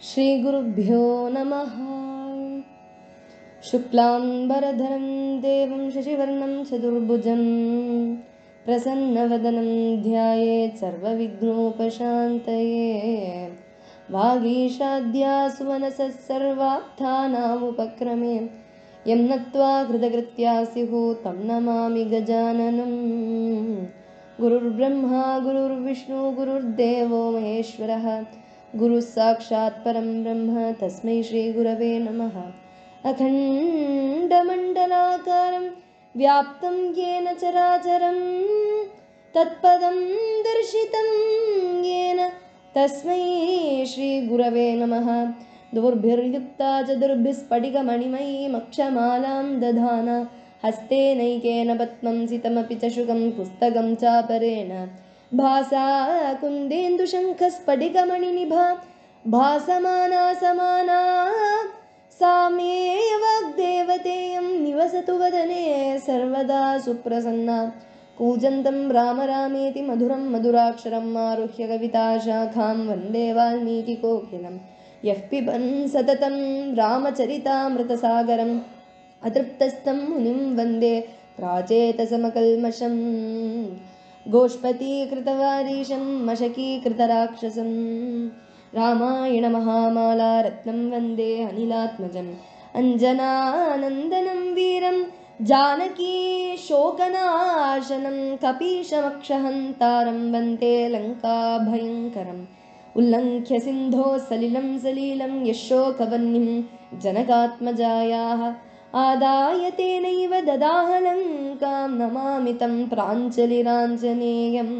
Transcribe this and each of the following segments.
श्रीगुरुभ्यो नमः शुक्लाम्बरधरं देवं शशिवर्णं चतुर्भुजं प्रसन्नवदनं ध्यायेत् सर्वविघ्नोपशान्तये वागीशाद्या सुमनसः सर्वार्थानामुपक्रमे यं नत्वा कृतकृत्या स्युः तं नमामि गजाननम् गुरुर्ब्रह्मा गुरुर्विष्णु गुरुर्देवो महेश्वरः गुरुः साक्षात् परं ब्रह्म तस्मै श्रीगुरवे नमः अखण्डमण्डलाकारं व्याप्तं येन चराचरं तत्पदं दर्शितं येन तस्मै श्रीगुरवे नमः दोर्भिर्युक्ता चतुर्भिस्फटिकमणिमयीमक्षमालां दधाना हस्तेनैकेन पद्मं सितमपि च शुकं पुस्तकं चापरेण भासा कुन्देन्दुशङ्खस्फटिकमणिनिभा भासमाना समाना सा मे वाग्देवतेयं निवसतु वदने सर्वदा सुप्रसन्ना कूजन्तं राम रामेति मधुरं मधुराक्षरम् आरुह्य कविताशाखां वन्दे वाल्मीकिकोकिलं यः पिबन् सततं रामचरितामृतसागरम् अतृप्तस्थं मुनिं वन्दे प्राचेतसमकल्मषम् गोष्पतीकृतवारीशं मशकीकृतराक्षसं रामायणमहामाला रत्नं वन्दे अनिलात्मजम् अञ्जनानन्दनं वीरं जानकी शोकनाशनं कपीशमक्षहन्तारं वन्दे लङ्काभयङ्करम् उल्लङ्घ्य सिन्धोः सलिलं सलीलं यशोकवह्निं जनकात्मजायाः आदाय तेनैव ददाहलङ्कां नमामि तं प्राञ्जलिराञ्जनेयम्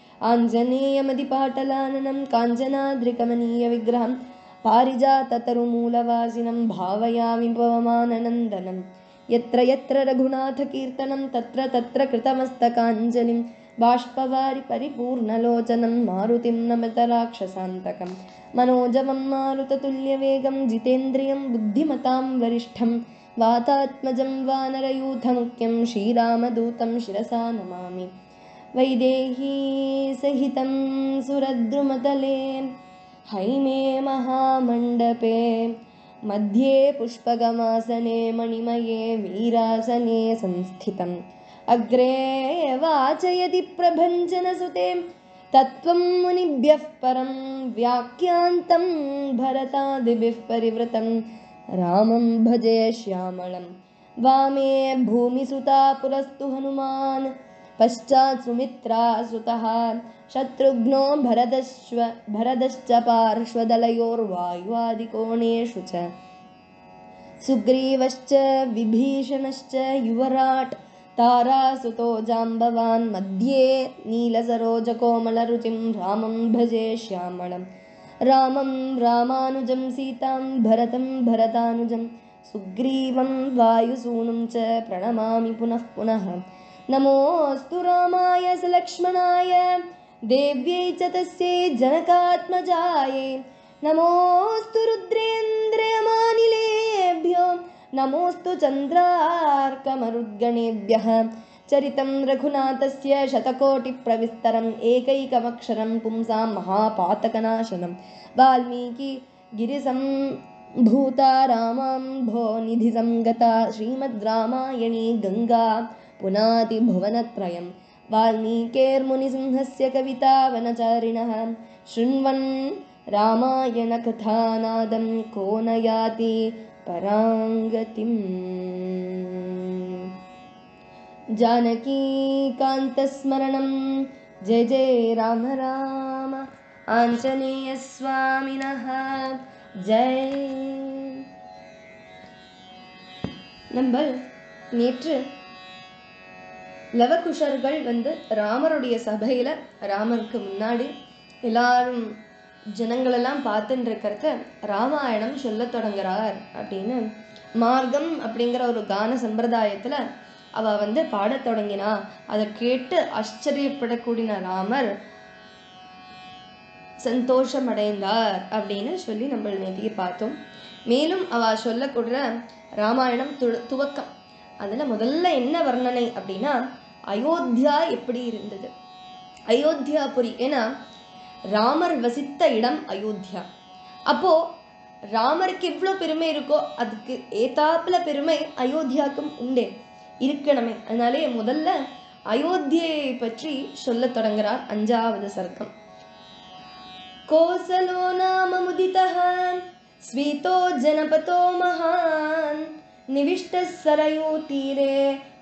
आञ्जनेयमधिपाटलाननं काञ्चनाद्रिकमनीयविग्रहं पारिजाततरुमूलवासिनं भावयामि पवमाननन्दनं यत्र यत्र रघुनाथकीर्तनं तत्र तत्र कृतमस्तकाञ्जलिं बाष्पवारि परिपूर्णलोचनं मारुतिं नमत राक्षसान्तकं मनोजवं मारुततुल्यवेगं जितेन्द्रियं बुद्धिमतां वरिष्ठं वातात्मजं वानरयूथमुख्यं श्रीरामदूतं शिरसा नमामि वैदेही सहितं सुरद्रुमतले हैमे महामण्डपे मध्ये पुष्पगमासने मणिमये वीरासने संस्थितम् अग्रे वाचयति प्रभञ्जनसुते तत्त्वं मुनिभ्यः परं व्याख्यान्तं भरतादिभिः परिवृतं रामं भजे श्यामलं वामे भूमिसुता पुरस्तु हनुमान् पश्चात् सुमित्रा सुतः शत्रुघ्नो भरतश्व भरतश्च पार्श्वदलयोर्वायुवादिकोणेषु च सुग्रीवश्च विभीषणश्च युवराट् तारासुतो जाम्बवान् मध्ये नीलसरोजकोमलरुचिं रामं भजे श्यामळं रामं रामानुजं सीतां भरतं भरतानुजं सुग्रीवं वायुसूनुं च प्रणमामि पुनः पुनः नमोऽस्तु रामाय सलक्ष्मणाय देव्यै च तस्यै जनकात्मजायै नमोऽस्तु रुद्रेन्द्रयमानिलेभ्यो नमोऽस्तु चन्द्रार्कमरुद्गणेभ्यः चरितं रघुनाथस्य शतकोटिप्रविस्तरम् एकैकमक्षरं पुंसां महापातकनाशनं वाल्मीकि गिरिसं भूता रामाम्भो निधिसङ्गता श्रीमद् रामायणी गङ्गा पुनातिभुवनत्रयं वाल्मीकेर्मुनिसिंहस्य कवितावनचारिणः शृण्वन् रामायणकथानादं को न याति पराङ्गतिम् जानकीकान्तस्मरणं जय जय राम राम आञ्जनेयस्वामिनः ஜெய் நம்ம நேற்று லவகுஷர்கள் வந்து ராமருடைய சபையில ராமருக்கு முன்னாடி எல்லாரும் ஜனங்களெல்லாம் பார்த்துட்டு இருக்கிறத ராமாயணம் சொல்ல தொடங்குறார் அப்படின்னு மார்க்கம் அப்படிங்கிற ஒரு கான சம்பிரதாயத்துல அவ வந்து பாடத் தொடங்கினா அதை கேட்டு ஆச்சரியப்படக்கூடிய ராமர் சந்தோஷம் அடைந்தார் அப்படின்னு சொல்லி நம்ம நேற்றுக்கு பார்த்தோம் மேலும் அவ சொல்லக்கூட ராமாயணம் து துவக்கம் அதுல முதல்ல என்ன வர்ணனை அப்படின்னா அயோத்தியா எப்படி இருந்தது அயோத்தியாபுரி ஏன்னா ராமர் வசித்த இடம் அயோத்தியா அப்போ ராமருக்கு எவ்வளோ பெருமை இருக்கோ அதுக்கு ஏத்தாப்புல பெருமை அயோத்தியாவுக்கும் உண்டே இருக்கணுமே அதனாலே முதல்ல அயோத்தியை பற்றி சொல்லத் தொடங்குறார் அஞ்சாவது சர்க்கம் कोसलो नाम मुदितः स्वीतो जनपतो महान् निविष्टः सरयूतीरे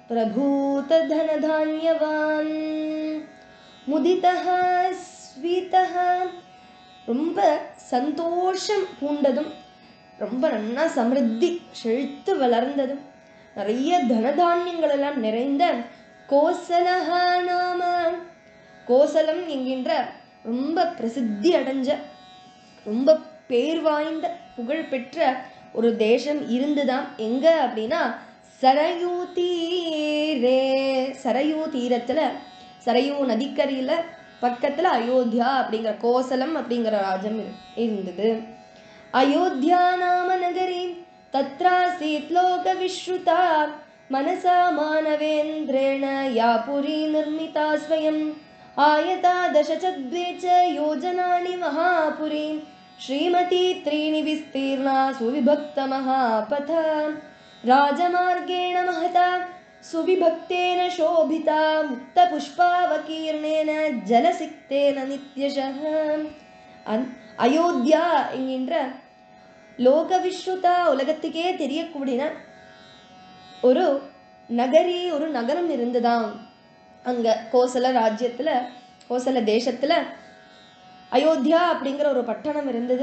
प्रभूतधनधान्यवान् முதிதः ஸ்வீதः ரொம்ப சந்தோஷம் பூண்டதும் ரொம்ப நன்னா சமிருத்தி செழித்து வளர்ந்ததும் நிறைய தனதானியங்கள் எல்லாம் நிறைந்த கோசலஹ நாம கோசலம் என்கின்ற ரொம்ப பிரசித்தி அடைஞ்ச ரொம்ப பேர் வாய்ந்த புகழ் பெற்ற ஒரு தேசம் இருந்துதான் எங்க அப்படின்னா சரயூ தீரே சரயூ தீரத்துல சரயூ நதிக்கரையில பக்கத்துல அயோத்தியா அப்படிங்கிற கோசலம் அப்படிங்கிற ராஜ்யம் இரு- இருந்தது அயோத்தியா நாம நகரி தத்ராசீத் லோக விஸ்ருதா மனசா மானவேந்திரேண யா புரி நிர்மிதா ஸ்வயம் आयता दश च द्वे च योजनानि महापुरी श्रीमती त्रीणि विस्तीर्णा सुविभक्तमहापथ राजमार्गेण महता सुविभक्तेन शोभिता मुक्तपुष्पावकीर्णेन जलसिक्तेन नित्यशः அந்- அயோத்தியா என்கின்ற லோக விஸ்ருதா உலகத்துக்கே தெரியக்கூடிய ஒரு நகரி ஒரு நகரம் இருந்துதான் அங்க கோசல ராஜ்யத்துல கோசல தேசத்துல அயோத்தியா அப்படிங்கிற ஒரு பட்டணம் இருந்தது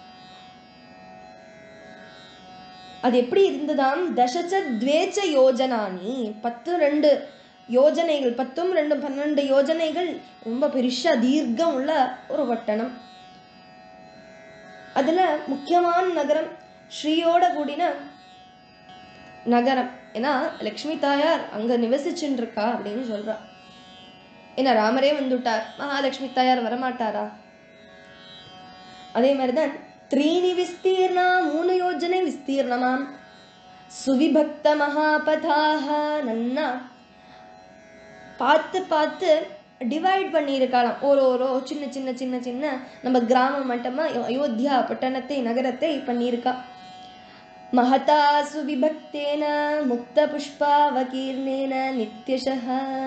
அது எப்படி இருந்ததாம் தசச்ச துவேச்ச யோஜனானி பத்து ரெண்டு யோஜனைகள் பத்தும் ரெண்டு பன்னெண்டு யோஜனைகள் ரொம்ப பெருசா தீர்க்கம் உள்ள ஒரு பட்டணம் அதுல முக்கியமான நகரம் ஸ்ரீயோட கூடின நகரம் ஏன்னா லக்ஷ்மி தாயார் அங்க நிவசிச்சுட்டு இருக்கா அப்படின்னு சொல்றா ஏன்னா ராமரே வந்துட்டார் மகாலட்சுமி தாயார் வரமாட்டாரா அதே மாதிரிதான் த்ரீணி விஸ்தீர்ணா மூணு யோஜனை விஸ்தீர்ணமாம் சுவிபக்த மகாபதாக நன்னா பார்த்து பார்த்து டிவைட் பண்ணியிருக்கலாம் ஒரு ஒரு சின்ன சின்ன சின்ன சின்ன நம்ம கிராமம் மட்டமா அயோத்தியா பட்டணத்தை நகரத்தை பண்ணியிருக்கா महता सुविभक्तेन முக்தபுஷ்பாவகீர்ணேன நித்யசः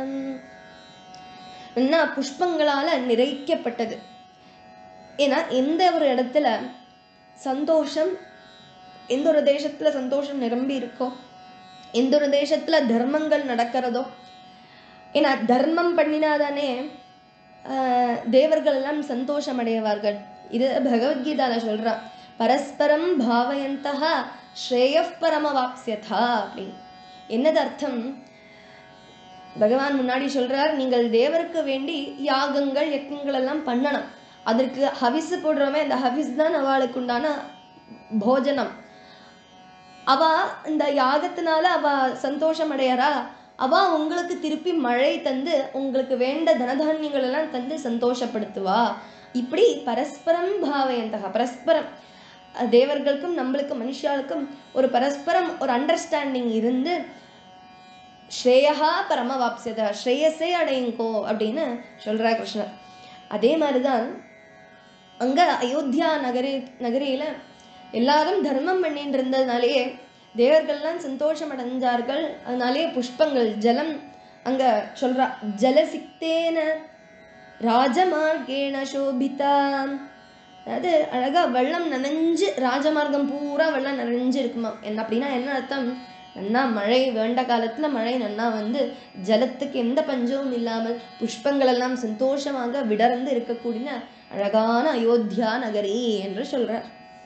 என்ன புஷ்பங்களால நிறைக்கப்பட்டது ஏன்னா எந்த ஒரு இடத்துல சந்தோஷம் எந்த ஒரு தேசத்துல சந்தோஷம் நிரம்பி இருக்கோ எந்த ஒரு தேசத்துல தர்மங்கள் நடக்கிறதோ ஏன்னா தர்மம் பண்ணினாதானே ஆஹ், தேவர்கள் எல்லாம் சந்தோஷம் அடைவார்கள் இது பகவத்கீதால சொல்றா பரஸ்பரம் பாவயந்தா ஸ்ரேயப் பரமவாப்ஸ்யதா அப்படின்னு என்னது அர்த்தம் பகவான் முன்னாடி சொல்றார் நீங்கள் தேவருக்கு வேண்டி யாகங்கள் யக்ஞங்கள் எல்லாம் பண்ணணும் அதற்கு ஹவிஸ் போடுறோமே அந்த ஹவிஸ் தான் அவளுக்கு உண்டான போஜனம் அவ இந்த யாகத்தினால அவ சந்தோஷம் அடையறா அவ உங்களுக்கு திருப்பி மழை தந்து உங்களுக்கு வேண்ட தனதானியங்கள் எல்லாம் தந்து சந்தோஷப்படுத்துவா இப்படி பரஸ்பரம் பாவயந்தக பரஸ்பரம் அஹ் தேவர்களுக்கும் நம்மளுக்கும் மனுஷாளுக்கும் ஒரு பரஸ்பரம் ஒரு அண்டர்ஸ்டாண்டிங் இருந்து ஸ்ரேயா பரமவாப்சியதா ஸ்ரேயஸே அடையுங்கோ அப்படின்னு சொல்றார் கிருஷ்ணர் அதே மாதிரிதான் அங்க அயோத்தியா நகரி நகரியில எல்லாரும் தர்மம் பண்ணிட்டு இருந்ததுனாலேயே தேவர்கள்லாம் சந்தோஷம் அடைஞ்சார்கள் அதனாலேயே புஷ்பங்கள் ஜலம் அங்க சொல்றா ஜலசிக்தேன ராஜமார்கேண சோபிதா அதாவது அழகா வெள்ளம் நனைஞ்சு ராஜமார்க்கம் பூரா வெள்ளம் நனைஞ்சு இருக்குமா என்ன அப்படின்னா என்ன அர்த்தம் நன்னா மழை வேண்ட காலத்துல மழை நன்னா வந்து ஜலத்துக்கு எந்த பஞ்சமும் இல்லாமல் புஷ்பங்கள் எல்லாம் சந்தோஷமாக விடர்ந்து இருக்கக்கூடிய அழகான அயோத்தியா நகரி என்று சொல்றார்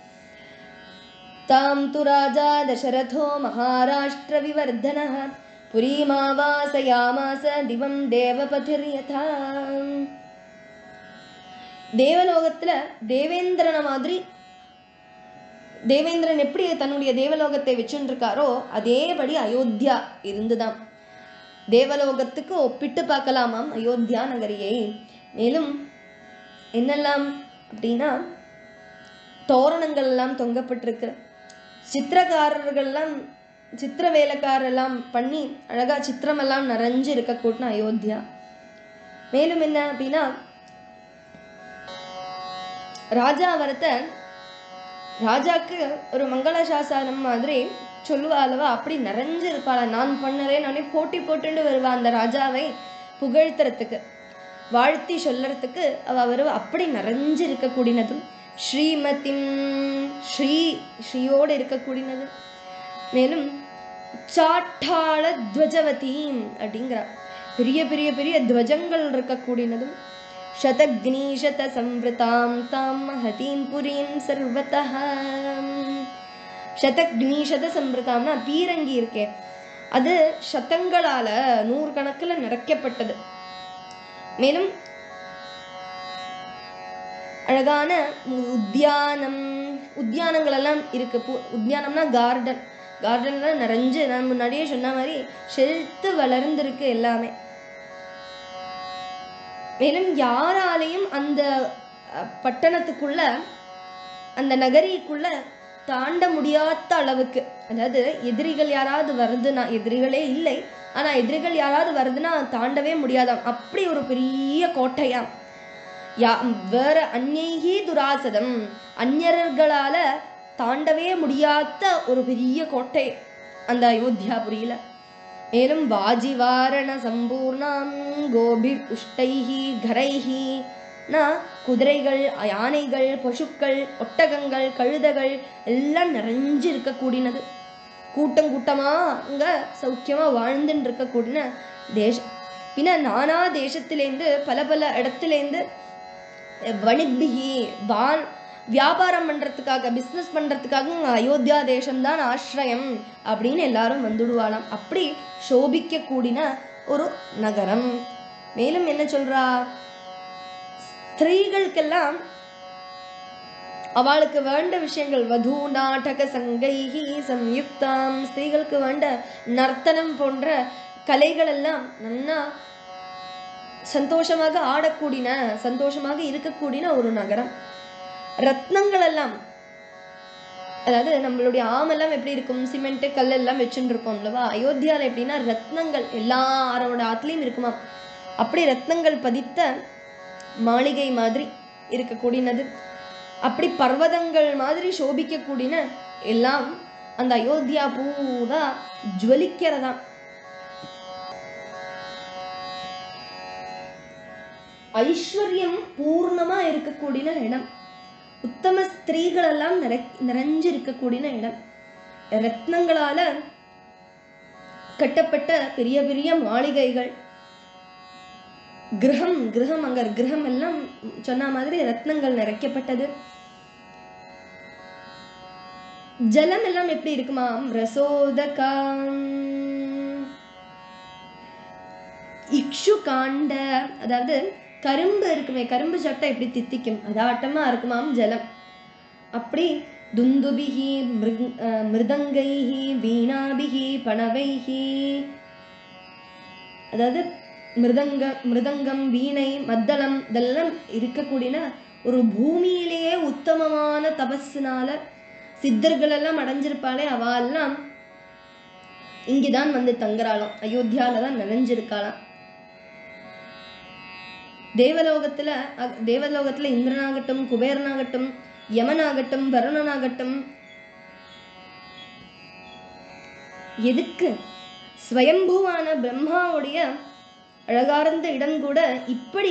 தாம் து ராஜா தசரதோ மகாராஷ்டிர விவர்தனः புரீமாவாசயாமாச திவம் தேவபதிர்யதா தேவலோகத்துல தேவேந்திரன மாதிரி தேவேந்திரன் எப்படி தன்னுடைய தேவலோகத்தை வச்சுட்டு இருக்காரோ அதேபடி அயோத்தியா இருந்துதான் தேவலோகத்துக்கு ஒப்பிட்டு பார்க்கலாமாம் அயோத்தியா நகரியை மேலும் என்னெல்லாம் அப்படின்னா தோரணங்கள் எல்லாம் தொங்கப்பட்டிருக்கு சித்திரக்காரர்கள்லாம் சித்திர வேலைக்காரெல்லாம் பண்ணி அழகா சித்திரமெல்லாம் நிறைஞ்சு இருக்கக்கூடிய அயோத்தியா மேலும் என்ன அப்படின்னா ராஜா வரத்த ராஜாக்கு ஒரு மங்கள சாசனம் மாதிரி சொல்லுவா அல்லவா அப்படி நிறைஞ்சு இருப்பாளா நான் பண்ணுறேன் நானே போட்டி போட்டுண்டு வருவா அந்த ராஜாவை புகழ்த்துறதுக்கு வாழ்த்தி சொல்லறதுக்கு அவ வருவா அப்படி நிறைஞ்சு இருக்கக்கூடியனதும் ஸ்ரீமதிம் ஸ்ரீ ஸ்ரீயோடு இருக்கக்கூடியனது மேலும் சாட்டாள துவஜவதீம் அப்படிங்கிறா பெரிய பெரிய பெரிய துவஜங்கள் இருக்கக்கூடியனதும் शतग्नी शतसंवृतां तां महतीं पुरीं सर्वतः சதக்னி சதசம்பிரதாம்னா பீரங்கி இருக்கே அது சதங்களால நூறு கணக்குல நிறைக்கப்பட்டது மேலும் அழகான உத்தியானம் உத்தியானங்கள் எல்லாம் இருக்கு பூ உத்தியானம்னா கார்டன் கார்டன்ல நிறைஞ்சு நான் முன்னாடியே சொன்ன மாதிரி செழித்து வளர்ந்திருக்கு எல்லாமே மேலும் யாராலையும் அந்த அஹ், பட்டணத்துக்குள்ள அந்த நகரிக்குள்ள தாண்ட முடியாத அளவுக்கு அதாவது எதிரிகள் யாராவது வருதுன்னா எதிரிகளே இல்லை ஆனா எதிரிகள் யாராவது வருதுன்னா தாண்டவே முடியாதாம் அப்படி ஒரு பெரிய கோட்டையாம் யா வேற அந்நேகி துராசதம் அந்நியர்களால தாண்டவே முடியாத ஒரு பெரிய கோட்டை அந்த அயோத்தியாபுரியில மேலும் வாஜிவாரண சம்பூர்ணாம் கோபி புஷ்டைஹி கரைஹி நான் குதிரைகள் யானைகள் பசுக்கள் ஒட்டகங்கள் கழுதைகள் எல்லாம் நிறைஞ்சு இருக்கக்கூடியனது கூட்டம் கூட்டமா அங்க சௌக்கியமா வாழ்ந்துட்டு இருக்கக்கூடிய தேசம் பின்ன நானா தேசத்திலேருந்து பல பல இடத்துலேருந்து வணிக்பிகி வான் வியாபாரம் பண்றதுக்காக பிஸ்னஸ் பண்றதுக்காக இங்க அயோத்தியா தேசம்தான் ஆசிரயம் அப்படின்னு எல்லாரும் வந்துடுவாளாம் அப்படி சோபிக்க கூடின ஒரு நகரம் மேலும் என்ன சொல்றா ஸ்திரீகளுக்கெல்லாம் அவளுக்கு வேண்ட விஷயங்கள் வது நாடக சங்கைஹி சம்யுக்தாம் ஸ்திரீகளுக்கு வேண்ட நர்த்தனம் போன்ற கலைகள் எல்லாம் நன்னா சந்தோஷமாக ஆடக்கூடின சந்தோஷமாக இருக்கக்கூடின ஒரு நகரம் ரத்னங்கள் எல்லாம் அதாவது நம்மளுடைய ஆமெல்லாம் எப்படி இருக்கும் சிமெண்ட் கல் எல்லாம் வச்சுட்டு இருப்போம் அல்லவா அயோத்தியால எப்படின்னா ரத்னங்கள் எல்லாரோட ஆத்துலயும் இருக்குமா அப்படி ரத்னங்கள் பதித்த மாளிகை மாதிரி இருக்கக்கூடியனது அப்படி பர்வதங்கள் மாதிரி சோபிக்கக்கூடின எல்லாம் அந்த அயோத்தியா பூரா ஜுவலிக்கிறதாம் ஐஸ்வர்யம் பூர்ணமா இருக்கக்கூடிய இடம் உத்தம ஸ்திரீகள் எல்லாம் நிறை நிறைஞ்சு இருக்கக்கூடிய இடம் ரத்னங்களால கட்டப்பட்ட பெரிய பெரிய மாளிகைகள் கிரகம் கிரகம் அங்க கிரகம் எல்லாம் சொன்ன மாதிரி ரத்னங்கள் நிறைக்கப்பட்டது ஜலம் எல்லாம் எப்படி இருக்குமாம் ரசோதகாம் இக்ஷு காண்ட அதாவது கரும்பு இருக்குமே கரும்பு சட்டை எப்படி தித்திக்கும் அதாட்டமா இருக்குமாம் ஜலம் அப்படி துந்துபிஹி மிருங் அஹ் மிருதங்கைஹி வீணாபிஹி பணவைஹி அதாவது மிருதங்க மிருதங்கம் வீணை மத்தளம் இதெல்லாம் இருக்கக்கூடிய ஒரு பூமியிலேயே உத்தமமான தபஸ்னால சித்தர்கள் எல்லாம் அடைஞ்சிருப்பாளே அவெல்லாம் இங்கதான் வந்து தங்குறாளாம் அயோத்தியால தான் நிறைஞ்சிருக்காளாம் தேவலோகத்துல அ- தேவலோகத்துல இந்திரனாகட்டும் குபேரனாகட்டும் யமனாகட்டும் வருணனாகட்டும் எதுக்கு ஸ்வயம்புவான பிரம்மாவுடைய அழகார்ந்த இடம் கூட இப்படி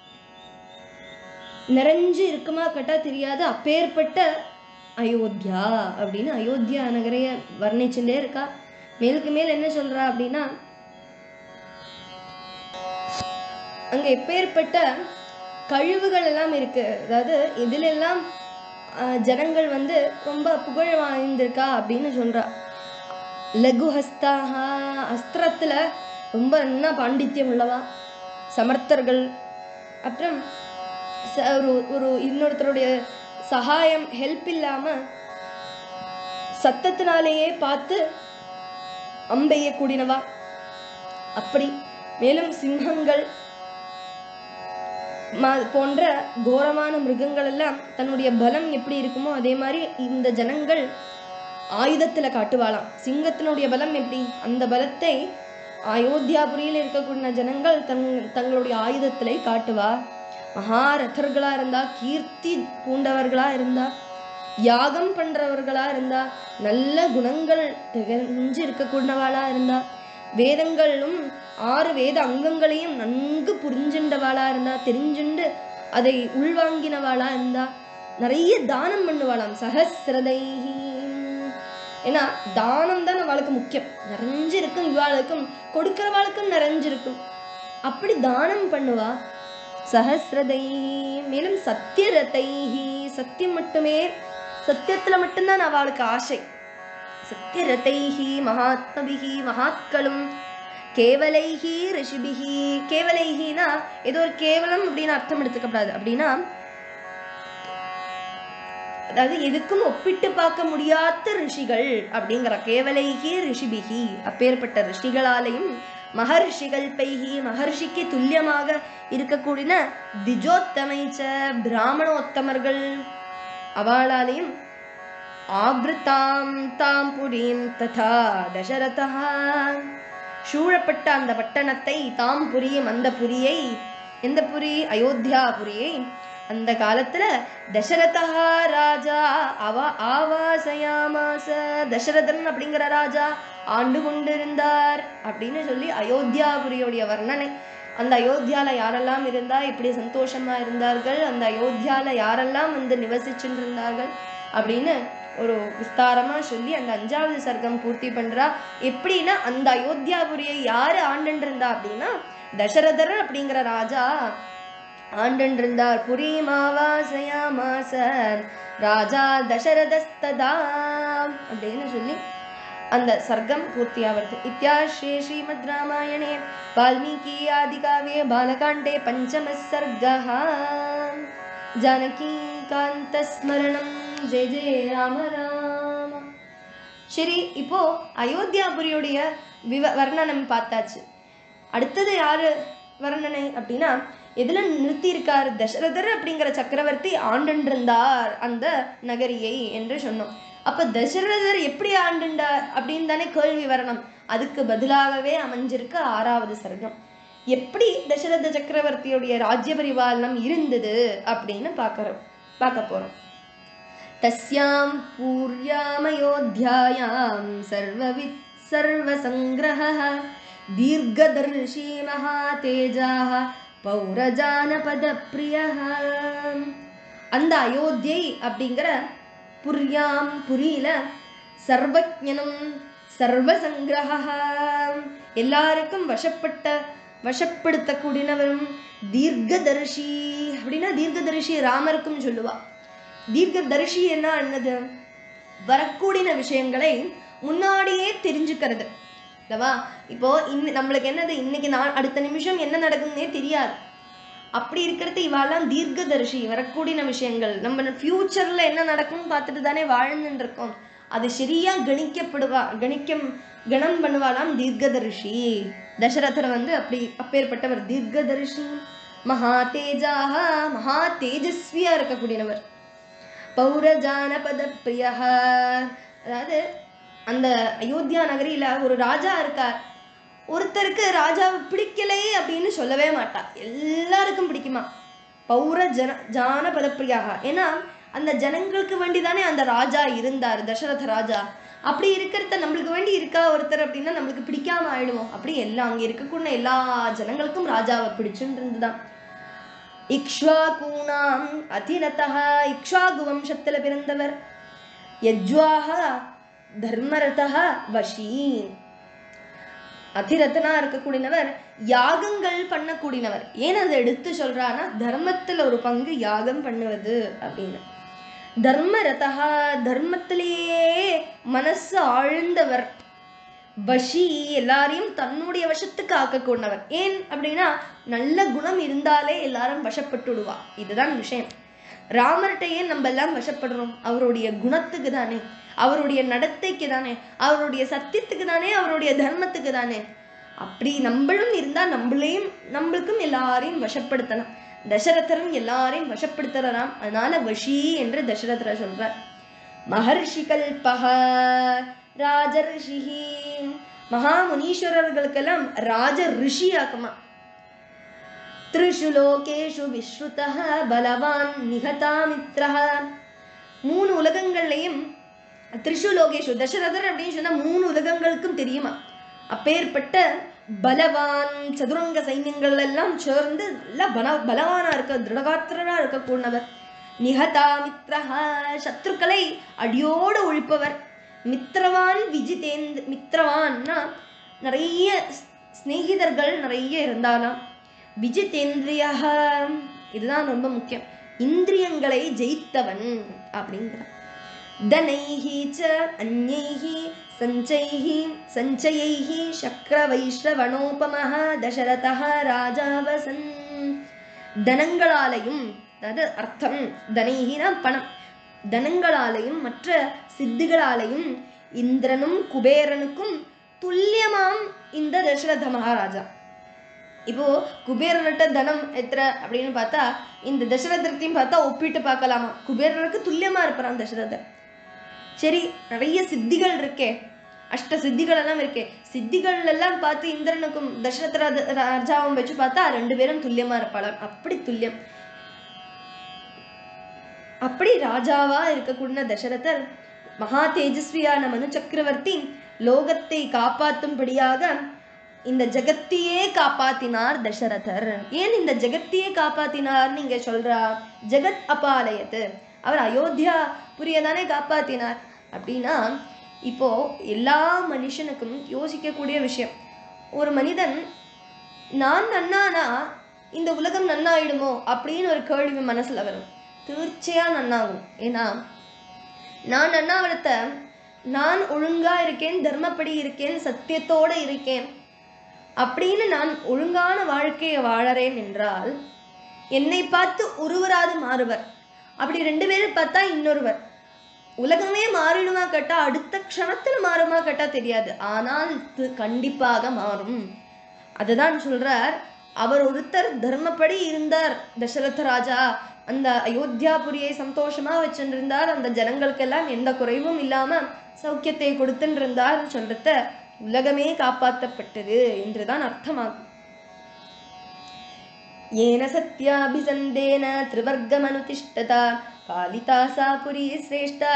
நிறைஞ்சு இருக்குமா கேட்டா தெரியாது அப்பேற்பட்ட அயோத்தியா அப்படின்னு அயோத்தியா நகரைய வர்ணிச்சுட்டே இருக்கா மேலுக்கு மேல் என்ன சொல்றா அப்படின்னா அங்க எப்பேற்பட்ட கழிவுகள் எல்லாம் இருக்கு அதாவது இதுல எல்லாம் ஆஹ், ஜனங்கள் வந்து ரொம்ப புகழ் வாய்ந்திருக்கா அப்படின்னு சொல்றா லகு ஹஸ்தாஹா அஸ்திரத்துல ரொம்ப என்ன பாண்டித்யம் உள்ளவா சமர்த்தர்கள் அப்புறம் ச- ஒரு ஒரு இன்னொருத்தருடைய சகாயம் ஹெல்ப் இல்லாம சத்தத்தினாலேயே பார்த்து அம்பெய்ய கூடினவா அப்படி மேலும் சிங்கங்கள் மா- போன்ற கோரமான மிருகங்கள் எல்லாம் தன்னுடைய பலம் எப்படி இருக்குமோ அதே மாதிரி இந்த ஜனங்கள் ஆயுதத்துல காட்டுவாளாம் சிங்கத்தினுடைய பலம் எப்படி அந்த பலத்தை அயோத்தியாபுரியில் இருக்கக்கூடிய ஜனங்கள் தங் தங்களுடைய ஆயுதத்திலே காட்டுவா மகாரதர்களா இருந்தா கீர்த்தி பூண்டவர்களா இருந்தா யாகம் பண்றவர்களா இருந்தா நல்ல குணங்கள் திகழ்ந்து இருக்கக்கூடியவாளா இருந்தா வேதங்களும் ஆறு வேத அங்கங்களையும் நன்கு புரிஞ்சுண்டவாளா இருந்தா தெரிஞ்சுண்டு அதை உள்வாங்கினவாளா இருந்தா நிறைய தானம் பண்ணுவாளாம் சஹசிரதைஹி ஏன்னா தானம் தான் அவளுக்கு முக்கியம் நிறைஞ்சிருக்கும் இவாளுக்கும் கொடுக்கிறவாளுக்கும் நிறைஞ்சிருக்கும் அப்படி தானம் பண்ணுவா சஹசிரதை மேலும் சத்தியரதைஹி சத்தியம் மட்டுமே சத்தியத்துல மட்டும்தான் அவளுக்கு ஆசை சத்தியரதைஹி மகாத்மபிகி மகாத்களும் கேவலைஹி ரிஷிபிஹி கேவலைஹினா ஏதோ ஒரு கேவலம் அப்படின்னு அர்த்தம் எடுத்துக்கப்படாது அப்படின்னா அதாவது எதுக்கும் ஒப்பிட்டு பார்க்க முடியாத ரிஷிகள் அப்படிங்கிற கேவலைகி ரிஷிபிகி அப்பேற்பட்ட ரிஷிகளாலையும் மகர்ஷிகள் பைகி மகர்ஷிக்கு துல்லியமாக இருக்கக்கூடிய திஜோத்தமைச்ச பிராமணோத்தமர்கள் அவளாலையும் ஆபிருத்தாம் தாம் புரீம் ததா தசரதா சூழப்பட்ட அந்த பட்டணத்தை தாம் புரியும் அந்த புரியை எந்த புரி அயோத்தியா புரியை அந்த காலத்துல தசரதா ராஜா அவ ஆவாசயாமாச தசரதன் அப்படிங்கிற ராஜா ஆண்டு கொண்டிருந்தார் அப்படின்னு சொல்லி அயோத்தியாபுரியுடைய வர்ணனை அந்த அயோத்தியால யாரெல்லாம் இருந்தா இப்படி சந்தோஷமா இருந்தார்கள் அந்த அயோத்தியால யாரெல்லாம் வந்து நிவசிச்சுட்டு இருந்தார்கள் அப்படின்னு ஒரு விஸ்தாரமா சொல்லி அந்த அஞ்சாவது சர்க்கம் பூர்த்தி பண்றா எப்படின்னா அந்த அயோத்தியாபுரியை யாரு ஆண்டுன்னு இருந்தா அப்படின்னா தசரதர் அப்படிங்கிற ராஜா ஆண்டுன்னு இருந்தார் புரிமாவாசயாமாச ராஜா தசரதஸ்ததா அப்படின்னு சொல்லி அந்த சர்க்கம் பூர்த்தியாவது இத்தியாஸ்ரே ஸ்ரீமத் ராமாயணே வால்மீகி ஆதிகாவே பாலகாண்டே பஞ்சம சர்கः ஜானகி காந்த ஸ்மரணம் ஜெய ஜெய ராம ராம சரி இப்போ அயோத்தியாபுரியுடைய விவ வர்ணனம் பார்த்தாச்சு அடுத்தது யாரு வர்ணனை அப்படின்னா எதுல நிறுத்தி இருக்கார் தசரதர் அப்படிங்கிற சக்கரவர்த்தி ஆண்டுன்றிருந்தார் அந்த நகரியை என்று சொன்னோம் அப்ப தசரதர் எப்படி ஆண்டுண்டார் அப்படின்னு தானே கேள்வி வரணும் அதுக்கு பதிலாகவே அமைஞ்சிருக்கு ஆறாவது சர்க்கம் எப்படி தசரத சக்கரவர்த்தியுடைய ராஜ்ய பரிபாலனம் இருந்தது அப்படின்னு பார்க்கறோம் பார்க்க போறோம் तस्यां पूर्यामयोध्यायां सर्ववित् सर्वसङ्ग्रहः दीर्घदर्शी महातेजाः பௌரஜானபதப்பிரியः அந்த அயோத்தியை அப்படிங்கிற புரியாம் புரியில சர்வஜனும் சர்வசங்கிரக எல்லாருக்கும் வசப்பட்ட வசப்படுத்தக்கூடியவரும் தீர்க்கதர்ஷி அப்படின்னா தீர்க்கதர்ஷி ராமருக்கும் சொல்லுவா தீர்க்கதரிசி என்ன என்னது வரக்கூடிய விஷயங்களை முன்னாடியே தெரிஞ்சுக்கிறது இல்லவா இப்போ இன்னி நம்மளுக்கு என்னது இன்னைக்கு நான் அடுத்த நிமிஷம் என்ன நடக்குதுன்னே தெரியாது அப்படி இருக்கிறது இவாலாம் தீர்க்கதரிசி வரக்கூடிய விஷயங்கள் நம்ம ஃபியூச்சர்ல என்ன நடக்கும்னு பார்த்துட்டு தானே வாழ்ந்துட்டு இருக்கோம் அது சரியா கணிக்கப்படுவா கணிக்கம் கணம் பண்ணுவாளாம் தீர்க்கதரிசி தசரதர் வந்து அப்படி அப்பேற்பட்டவர் தீர்க்கதரிசி மகா தேஜாக மகா தேஜஸ்வியா இருக்கக்கூடியவர் பௌரஜானபத பிரியா அதாவது அந்த அயோத்தியா நகரில ஒரு ராஜா இருக்கார் ஒருத்தருக்கு ராஜாவை பிடிக்கலை அப்படின்னு சொல்லவே மாட்டா எல்லாருக்கும் பிடிக்குமா பௌர ஜன ஜானபத பிரியாக ஏன்னா அந்த ஜனங்களுக்கு வேண்டி தானே அந்த ராஜா இருந்தார் தசரத ராஜா அப்படி இருக்கிறத நம்மளுக்கு வேண்டி இருக்கா ஒருத்தர் அப்படின்னா நம்மளுக்கு பிடிக்காம ஆயிடுவோம் அப்படி எல்லாம் அங்க இருக்கக்கூடிய எல்லா ஜனங்களுக்கும் ராஜாவை பிடிச்சுன்னு இருந்துதான் இக்ஷ்வாகூனாம் அதிரதः இக்ஷ்வாகு வம்சத்துல பிறந்தவர் யஜ்வாக தர்மரதः வஷி அதிரதனா இருக்கக்கூடியவர் யாகங்கள் பண்ணக்கூடியவர் ஏன் அதை எடுத்து சொல்றான்னா தர்மத்துல ஒரு பங்கு யாகம் பண்ணுவது அப்படின்னு தர்மரதா தர்மத்திலேயே மனசு ஆழ்ந்தவர் வஷி எல்லாரையும் தன்னுடைய வசத்துக்கு ஆக்கக்கூடியவர் ஏன் அப்படின்னா நல்ல குணம் இருந்தாலே எல்லாரும் வசப்பட்டுடுவா இதுதான் விஷயம் ராமர்கிட்ட ஏன் நம்ம எல்லாம் வசப்படுறோம் அவருடைய குணத்துக்கு தானே அவருடைய நடத்தைக்கு தானே அவருடைய சத்தியத்துக்கு தானே அவருடைய தர்மத்துக்கு தானே அப்படி நம்மளும் இருந்தா நம்மளையும் நம்மளுக்கும் எல்லாரையும் வசப்படுத்தலாம் தசரதரும் எல்லாரையும் வசப்படுத்துறாராம் அதனால வஷி என்று தசரதர் சொல்றார் மகர்ஷி கல்பக ராஜர்ஷிஹி மகா முனீஸ்வரர்களுக்கெல்லாம் ராஜ ரிஷி ஆக்குமா त्रिषु लोकेषु विश्रुतः बलवान् निहतामित्रः மூணு உலகங்கள்லையும் திரிஷு லோகேஷு தசரதர் அப்படின்னு சொன்னா மூணு உலகங்களுக்கும் தெரியுமா அப்பேற்பட்ட பலவான் சதுரங்க சைன்யங்கள் எல்லாம் சேர்ந்து நல்ல பல பலவானா இருக்க திருடகாத்திரனா இருக்கக்கூடியவர் நிஹதா மித்ரஹா சத்ருக்களை அடியோடு ஒழிப்பவர் மித்ரவான் விஜிதேந்த் மித்ரவான்னா நிறைய ஸ்- சிநேகிதர்கள் நிறைய இருந்தாலாம் விஜிதேந்திரியா இதுதான் ரொம்ப முக்கியம் இந்திரியங்களை ஜெயித்தவன் அப்படிங்கிறார் धनैः च अन्यैः सञ्चैः सञ्चयैः शक्रवैश्रवणोपमः दशरथः ராஜாவசன் தனங்களாலையும் அதாவது அர்த்தம் தனைகினா பணம் தனங்களாலையும் மற்ற சித்திகளாலையும் இந்திரனும் குபேரனுக்கும் துல்லியமாம் இந்த தசரத மகாராஜா இப்போ குபேரர்கிட்ட தனம் எத்தனை அப்படின்னு பார்த்தா இந்த தசரதத்தையும் பார்த்தா ஒப்பிட்டு பார்க்கலாமா குபேரருக்கு துல்லியமா இருப்பாராம் தசரதர் சரி நிறைய சித்திகள் இருக்கே அஷ்ட சித்திகள் எல்லாம் இருக்கே சித்திகள் எல்லாம் பார்த்து இந்திரனுக்கும் தசரத ராஜ- ராஜாவும் வச்சு பார்த்தா ரெண்டு பேரும் துல்லியமா இருப்பாளாம் அப்படி துல்லியம் அப்படி ராஜாவா இருக்கக்கூடிய தசரதர் மகா தேஜஸ்வியான மனு சக்கரவர்த்தி லோகத்தை காப்பாற்றும்படியாக இந்த ஜெகத்தையே காப்பாத்தினார் தசரதர் ஏன் இந்த ஜெகத்தையே காப்பாத்தினார் நீங்க சொல்றா ஜெகத் அபாலயத்து அவர் அயோத்தியா புரியதானே காப்பாத்தினார் அப்படின்னா இப்போ எல்லா மனுஷனுக்கும் யோசிக்கக்கூடிய விஷயம் ஒரு மனிதன் நான் நன்னானா இந்த உலகம் நன்னாயிடுமோ அப்படின்னு ஒரு கேள்வி மனசுல வரும் தீர்ச்சையா நன்னாகும் ஏன்னா நான் நன்னாவரத்த நான் ஒழுங்கா இருக்கேன் தர்மப்படி இருக்கேன் சத்தியத்தோட இருக்கேன் அப்படின்னு நான் ஒழுங்கான வாழ்க்கையை வாழறேன் என்றால் என்னை பார்த்து ஒருவராது மாறுவர் அப்படி ரெண்டு பேரும் பார்த்தா இன்னொருவர் உலகமே மாறிடுமா கேட்டா அடுத்த க்ஷணத்துல மாறுமா கேட்டா தெரியாது ஆனால் இது கண்டிப்பாக மாறும் அதுதான் சொல்றார் அவர் ஒருத்தர் தர்மப்படி இருந்தார் தசரத ராஜா அந்த அயோத்தியாபுரியை சந்தோஷமா வச்சுருந்தார் அந்த ஜனங்களுக்கெல்லாம் எந்த குறைவும் இல்லாம சௌக்கியத்தை கொடுத்துட்டு இருந்தார் சொல்றத உலகமே காப்பாற்றப்பட்டது என்றுதான் அர்த்தமாகும் येन सत्याभिसन्देन त्रिवर्गमनुतिष्ठता पालिता सा पुरी श्रेष्ठा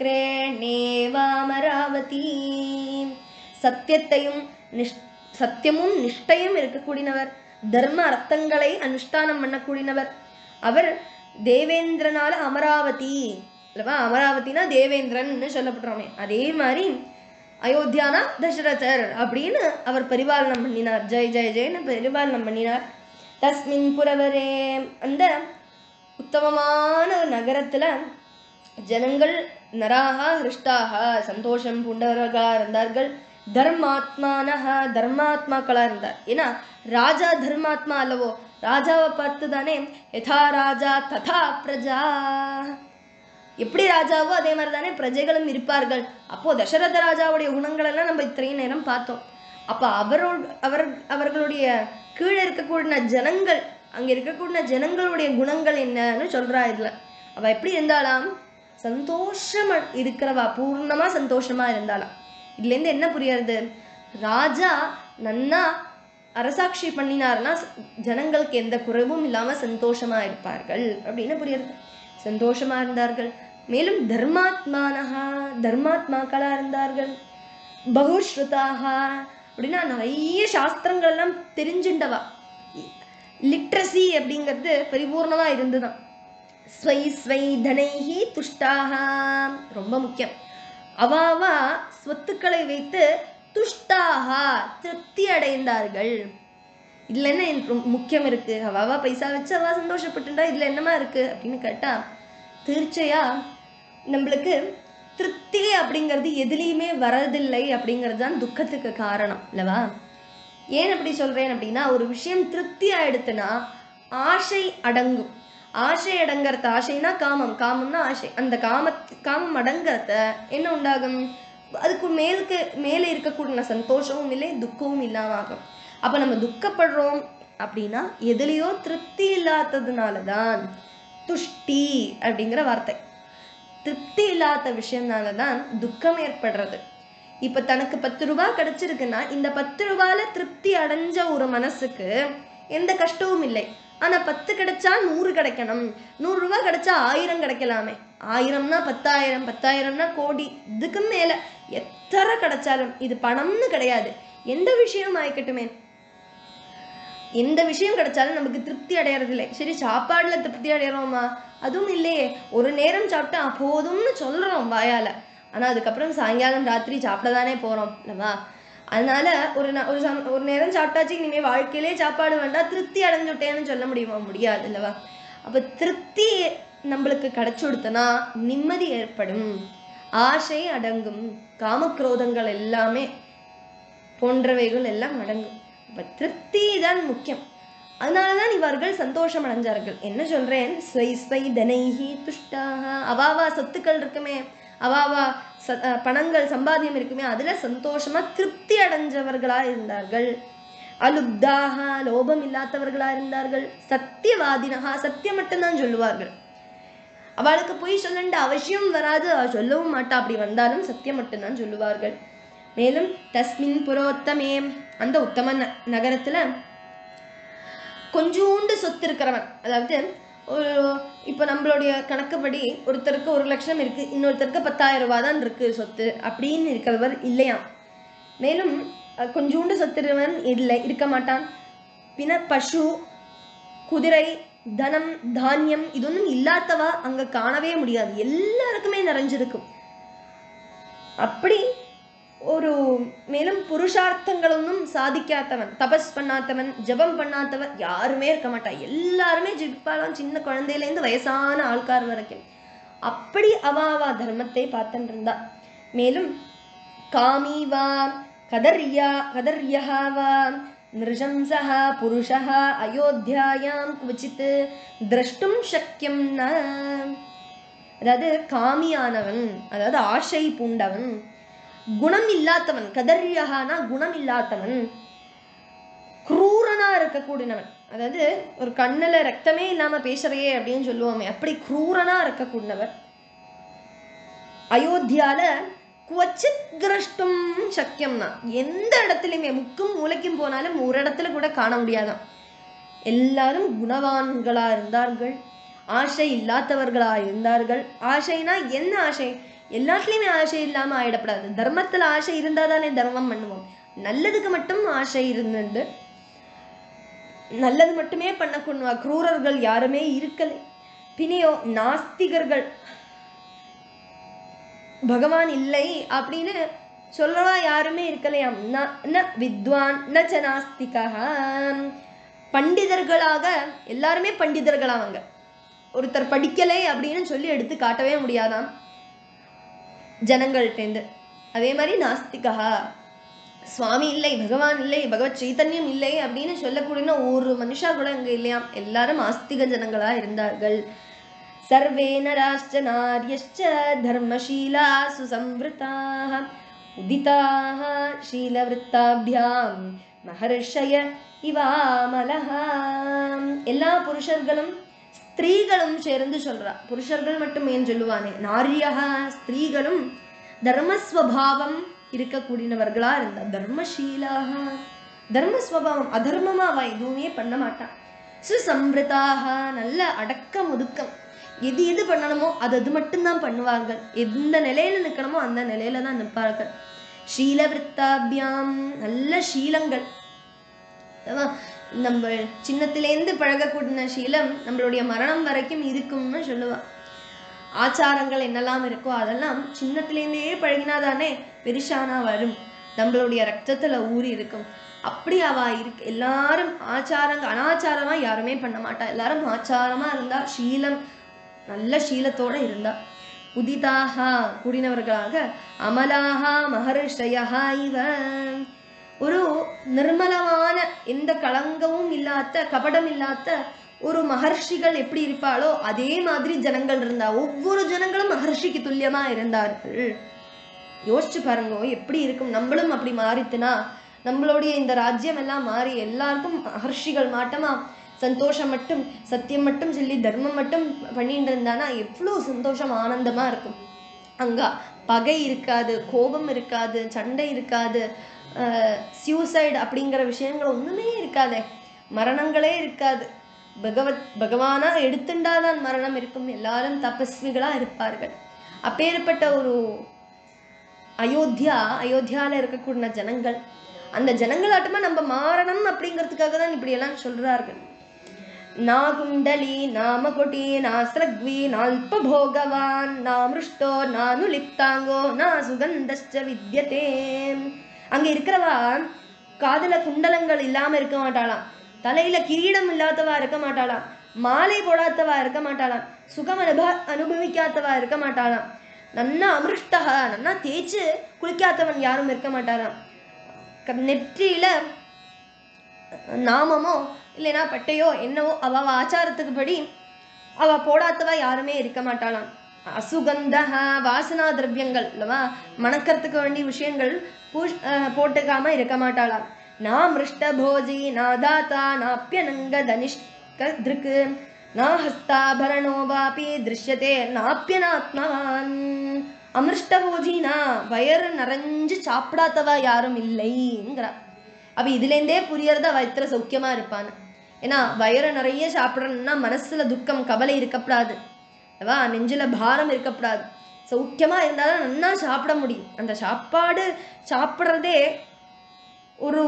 சக்கரேணேவாமராவதி சத்தியத்தையும் நிஷ் சத்தியமும் நிஷ்டையும் இருக்கக்கூடியவர் தர்ம அர்த்தங்களை அனுஷ்டானம் பண்ணக்கூடியவர் அவர் தேவேந்திரனால அமராவதி அல்லவா அமராவதினா தேவேந்திரன்னு சொல்லப்படுறோமே அதே மாதிரி அயோத்தியானா தசரதர் அப்படின்னு அவர் பரிபாலனம் பண்ணினார் ஜெய் ஜெய் ஜெயன்னு பரிபாலனம் பண்ணினார் தஸ்மின் புரவரே அந்த உத்தமமான ஒரு நகரத்துல ஜனங்கள் நராக ஹிருஷ்டாக சந்தோஷம் பூண்டவர்களா இருந்தார்கள் தர்மாத்மானஹ தர்மாத்மாக்களா இருந்தார் ஏன்னா ராஜா தர்மாத்மா அல்லவோ ராஜாவை பார்த்து தானே யதா ராஜா ததா பிரஜா எப்படி ராஜாவோ அதே மாதிரி தானே பிரஜைகளும் இருப்பார்கள் அப்போ தசரத ராஜாவுடைய குணங்கள் எல்லாம் நம்ம இத்தனையும் நேரம் பார்த்தோம் அப்ப அவரோட அவர் அவர்களுடைய கீழே இருக்கக்கூடிய ஜனங்கள் அங்க இருக்கக்கூடிய ஜனங்களுடைய குணங்கள் என்னன்னு சொல்றா இதுல அவ எப்படி இருந்தாலாம் சந்தோஷமா இருக்கிறவா பூர்ணமா சந்தோஷமா இருந்தாளாம் இதுல இருந்து என்ன புரியுறது ராஜா நன்னா அரசாட்சி பண்ணினார்னா ஜனங்களுக்கு எந்த குறைவும் இல்லாம சந்தோஷமா இருப்பார்கள் அப்படின்னு புரியுறது சந்தோஷமா இருந்தார்கள் மேலும் தர்மாத்மானஹா தர்மாத்மாக்களா இருந்தார்கள் பகுஸ்ருதாக அப்படின்னா நிறைய சாஸ்திரங்கள் எல்லாம் தெரிஞ்சுண்டவா லிட்ரஸி அப்படிங்கிறது பரிபூர்ணமா இருந்துதான் ஸ்வை ஸ்வை தனைஹி துஷ்டாக ரொம்ப முக்கியம் அவாவா சொத்துக்களை வைத்து துஷ்டாக திருப்தி அடைந்தார்கள் இதுல என்ன ரொம்ப முக்கியம் இருக்கு அவாவா பைசா வச்சு அவா சந்தோஷப்பட்டுண்டா இதுல என்னமா இருக்கு அப்படின்னு கேட்டா தீர்ச்சையா நம்மளுக்கு திருப்தி அப்படிங்கிறது எதுலேயுமே வரதில்லை அப்படிங்கிறது தான் துக்கத்துக்கு காரணம் இல்லவா ஏன் அப்படி சொல்றேன் அப்படின்னா ஒரு விஷயம் திருப்தி ஆயிடுத்துன்னா ஆசை அடங்கும் ஆசை அடங்கறது ஆசைனா காமம் காமம்னா ஆசை அந்த காம காமம் அடங்கறத என்ன உண்டாகும் அதுக்கு மேலுக்கு மேலே இருக்கக்கூடிய சந்தோஷமும் இல்லை துக்கமும் இல்லாம ஆகும் அப்ப நம்ம துக்கப்படுறோம் அப்படின்னா எதுலேயோ திருப்தி இல்லாததுனால தான் துஷ்டி அப்படிங்கிற வார்த்தை திருப்தி இல்லாத விஷயம்னால தான் துக்கம் ஏற்படுறது இப்ப தனக்கு பத்து ரூபாய் கிடைச்சிருக்குன்னா இந்த பத்து ரூபாயில திருப்தி அடைஞ்ச ஒரு மனசுக்கு எந்த கஷ்டமும் இல்லை ஆனா பத்து கிடைச்சா நூறு கிடைக்கணும் நூறு ரூபாய் கிடைச்சா ஆயிரம் கிடைக்கலாமே ஆயிரம்னா பத்தாயிரம் பத்தாயிரம்னா கோடி இதுக்கு மேல எத்தனை கிடைச்சாலும் இது பணம்னு கிடையாது எந்த விஷயம் ஆயிக்கட்டுமே எந்த விஷயம் கிடைச்சாலும் நமக்கு திருப்தி அடையறது இல்லை சரி சாப்பாடுல திருப்தி அடையறோமா அதுவும் இல்லையே ஒரு நேரம் சாப்பிட்டா போதும்னு சொல்றோம் வாயால ஆனா அதுக்கப்புறம் சாயங்காலம் ராத்திரி சாப்பிட தானே போறோம் இல்லவா அதனால ஒரு நா- ஒரு சம- ஒரு நேரம் சாப்பிட்டாச்சு இனிமே வாழ்க்கையிலே சாப்பாடு வேண்டாம் திருப்தி அடைஞ்சுட்டேன்னு சொல்ல முடியுமா முடியாது இல்லவா அப்ப திருப்தி நம்மளுக்கு கிடைச்சு கொடுத்தனா நிம்மதி ஏற்படும் ஆசை அடங்கும் காமக்ரோதங்கள் எல்லாமே போன்றவைகள் எல்லாம் அடங்கும் அப்ப திருப்தி தான் முக்கியம் அதனாலதான் இவர்கள் சந்தோஷம் அடைஞ்சார்கள் என்ன சொல்றேன் ஸ்வை ஸ்வை தனைஹி துஷ்டாக அவாவா சொத்துக்கள் இருக்குமே அவாவா ச- அஹ் பணங்கள் சம்பாத்தியம் இருக்குமே அதுல சந்தோஷமா திருப்தி அடைஞ்சவர்களா இருந்தார்கள் அலுப்தாக லோபம் இல்லாதவர்களா இருந்தார்கள் சத்தியவாதினகா சத்தியம் மட்டும்தான் சொல்லுவார்கள் அவளுக்கு போய் சொல்லண்ட அவசியம் வராது அவ சொல்லவும் மாட்டா அப்படி வந்தாலும் சத்தியம் மட்டும்தான் சொல்லுவார்கள் மேலும் தஸ்மின் புரோத்தமே அந்த உத்தம ந- நகரத்துல கொஞ்சூண்டு சொத்து இருக்கிறவன் அதாவது ஒரு இப்போ நம்மளுடைய கணக்குப்படி ஒருத்தருக்கு ஒரு லட்சம் இருக்கு இன்னொருத்தருக்கு பத்தாயிரம் ரூபாய் தான் இருக்கு சொத்து அப்படின்னு இருக்கிறவர் இல்லையாம் மேலும் அஹ், கொஞ்சூண்டு சொத்து இருக்கிறவன் இல்லை இருக்க மாட்டான் பின்ன பசு குதிரை தனம் தானியம் இதொன்னும் இல்லாதவா அங்க காணவே முடியாது எல்லாருக்குமே நிறைஞ்சிருக்கும் அப்படி ஒரு மேலும் புருஷார்த்தங்களொன்னும் சாதிக்காதவன் தபஸ் பண்ணாதவன் ஜெபம் பண்ணாதவன் யாருமே இருக்க மாட்டா எல்லாருமே ஜிப்பாலாம் சின்ன குழந்தையிலேருந்து வயசான ஆள்கார் வரைக்கும் அப்படி அவ அவ தர்மத்தை பார்த்துட்டு இருந்தா மேலும் காமி வா கதர்யா கதர்யா வா நிருஷம்சः புருஷः அயோத்தியாயாம் குவச்சித் திரஷ்டும் சக்கியம் ந அதாவது காமியானவன் அதாவது ஆசை பூண்டவன் குணம் இல்லாதவன் கதர்யகானா குணம் இல்லாதவன் குரூரனா இருக்கக்கூடியவன் அதாவது ஒரு கண்ணுல ரத்தமே இல்லாம பேசுறையே அப்படின்னு சொல்லுவோமே அப்படி குரூரனா இருக்கக்கூடியவர் அயோத்தியால குவச்சித் திரஷ்டும் சக்கியம்னா எந்த இடத்துலையுமே முக்கும் மூலைக்கும் போனாலும் ஒரு இடத்துல கூட காண முடியாதாம் எல்லாரும் குணவான்களா இருந்தார்கள் ஆசை இல்லாதவர்களா இருந்தார்கள் ஆசைனா என்ன ஆசை எல்லாத்துலயுமே ஆசை இல்லாம ஆயிடப்படாது தர்மத்துல ஆசை இருந்தா தானே தர்மம் பண்ணுவோம் நல்லதுக்கு மட்டும் ஆசை இருந்தது நல்லது மட்டுமே பண்ணக்கூடிய குரூரர்கள் யாருமே இருக்கலை பின்னையோ நாஸ்திகர்கள் பகவான் இல்லை அப்படின்னு சொல்றவா யாருமே இருக்கலையாம் ந ந வித்வான் ந ச நாஸ்திகः பண்டிதர்களாக எல்லாருமே பண்டிதர்கள் அவங்க ஒருத்தர் படிக்கலை அப்படின்னு சொல்லி எடுத்து காட்டவே முடியாதாம் ஜனங்கள்டேந்து அதே மாதிரி நாஸ்திகா சுவாமி இல்லை பகவான் இல்லை பகவத் சைத்தன்யம் இல்லை அப்படின்னு சொல்லக்கூடிய ஒரு மனுஷா கூட அங்க இல்லையாம் எல்லாரும் ஆஸ்திக ஜனங்களா இருந்தார்கள் சர்வே நராश्च नार्यश्च धर्मशीलासु संवृताः उदिताः शीलवृत्ताभ्याம் மகர்ஷய இவாமலஹ எல்லா புருஷர்களும் ஸ்திரீகளும் சேர்ந்து சொல்றா புருஷர்கள் மட்டும் ஏன் சொல்லுவானே நாரியக ஸ்திரீகளும் தர்மஸ்வபாவம் இருக்கக்கூடியவர்களா இருந்தா தர்மசீலாக தர்மஸ்வபாவம் அதர்மமா அவ எதுவுமே பண்ண மாட்டான் சுசம்பிரதாக நல்ல அடக்கம் ஒதுக்கம் எது எது பண்ணணுமோ அது அது மட்டும்தான் பண்ணுவார்கள் எந்த நிலையில நிக்கணுமோ அந்த நிலையில தான் நிற்பார்கள் ஷீலவிருத்தாபியாம் நல்ல ஷீலங்கள் அதான் நம்ம சின்னத்திலேருந்து பழகக்கூடிய சீலம் நம்மளுடைய மரணம் வரைக்கும் இருக்கும்னு சொல்லுவா ஆச்சாரங்கள் என்னெல்லாம் இருக்கோ அதெல்லாம் சின்னத்திலேருந்தே பழகினாதானே பெருசானா வரும் நம்மளுடைய ரத்தத்துல ஊறி இருக்கும் அப்படி அவ இருக்கு எல்லாரும் ஆச்சாரங்க அனாச்சாரமா யாருமே பண்ண மாட்டா எல்லாரும் ஆச்சாரமா இருந்தா சீலம் நல்ல சீலத்தோட இருந்தா உதிதாக கூடினவர்களாக அமலாக மகர்ஷயா இவ ஒரு நிர்மலமான எந்த களங்கமும் இல்லாத கபடம் இல்லாத ஒரு மகர்ஷிகள் எப்படி இருப்பாளோ அதே மாதிரி ஜனங்கள் இருந்தா ஒவ்வொரு ஜனங்களும் மகர்ஷிக்கு துல்லியமா இருந்தார்கள் யோசிச்சு பாருங்க எப்படி இருக்கும் நம்மளும் அப்படி மாறித்துனா நம்மளுடைய இந்த ராஜ்யம் எல்லாம் மாறி எல்லாருக்கும் மகர்ஷிகள் மாட்டமா சந்தோஷம் மட்டும் சத்தியம் மட்டும் சொல்லி தர்மம் மட்டும் பண்ணிட்டு இருந்தானா எவ்வளோ சந்தோஷம் ஆனந்தமா இருக்கும் அங்க பகை இருக்காது கோபம் இருக்காது சண்டை இருக்காது சியூசைடு அப்படிங்கிற விஷயங்கள் ஒண்ணுமே இருக்காதே மரணங்களே இருக்காது பகவத் பகவானா எடுத்துண்டாதான் மரணம் இருக்கும் எல்லாரும் தபஸ்விகளா இருப்பார்கள் அப்பேற்பட்ட ஒரு அயோத்தியா அயோத்தியால இருக்கக்கூடிய ஜனங்கள் அந்த ஜனங்களாட்டமா நம்ம மாறணும் அப்படிங்கிறதுக்காக தான் இப்படி எல்லாம் சொல்றார்கள் நா குண்டலி நாமகொட்டி நாஸ்ரக்வி நால்பபோகவான் நாமிருஷ்டோ நானுலிப்தாங்கோ நா சுகந்தஸ்ச வித்யதே அங்க இருக்கிறவா காதுல குண்டலங்கள் இல்லாம இருக்க மாட்டாளாம் தலையில கிரீடம் இல்லாதவா இருக்க மாட்டாளாம் மாலை போடாதவா இருக்க மாட்டாளாம் சுகம் அனுப அனுபவிக்காதவா இருக்க மாட்டாளாம் நன்னா அமிருஷ்டா நன்னா தேய்ச்சு குளிக்காதவன் யாரும் இருக்க மாட்டாராம் க- நெற்றியில நாமமோ இல்லைனா பட்டையோ என்னவோ அவ அவ ஆச்சாரத்துக்கு படி அவ போடாதவ யாருமே இருக்க மாட்டாளாம் அசுகந்தஹ வாசனா திரவியங்கள் இல்லவா மணக்கறதுக்கு வேண்டிய விஷயங்கள் பூஷ் அஹ், போட்டுக்காம இருக்க மாட்டாளாம் நான் மிருஷ்ட போஜி நாதாத்தா நாப்பியனங்க தனிஷ்க திருக்கு நா ஹஸ்தாபரணோ வாபி திருஷ்யத்தே நாப்பியனாத்மவான் அமிருஷ்டபோஜினா வயறு நிறைஞ்சு சாப்பிடாதவ யாரும் இல்லைங்கிறா அப்ப இதுலேருந்தே புரியறத அவ இத்திர சௌக்கியமா இருப்பான்னு ஏன்னா வயிறு நிறைய சாப்பிடணும்னா மனசுல துக்கம் கவலை இருக்கக்கூடாது அல்லவா நெஞ்சில பாரம் இருக்கக்கூடாது சௌக்கியமா இருந்தாலும் நன்னா சாப்பிட முடியும் அந்த சாப்பாடு சாப்பிட்றதே ஒரு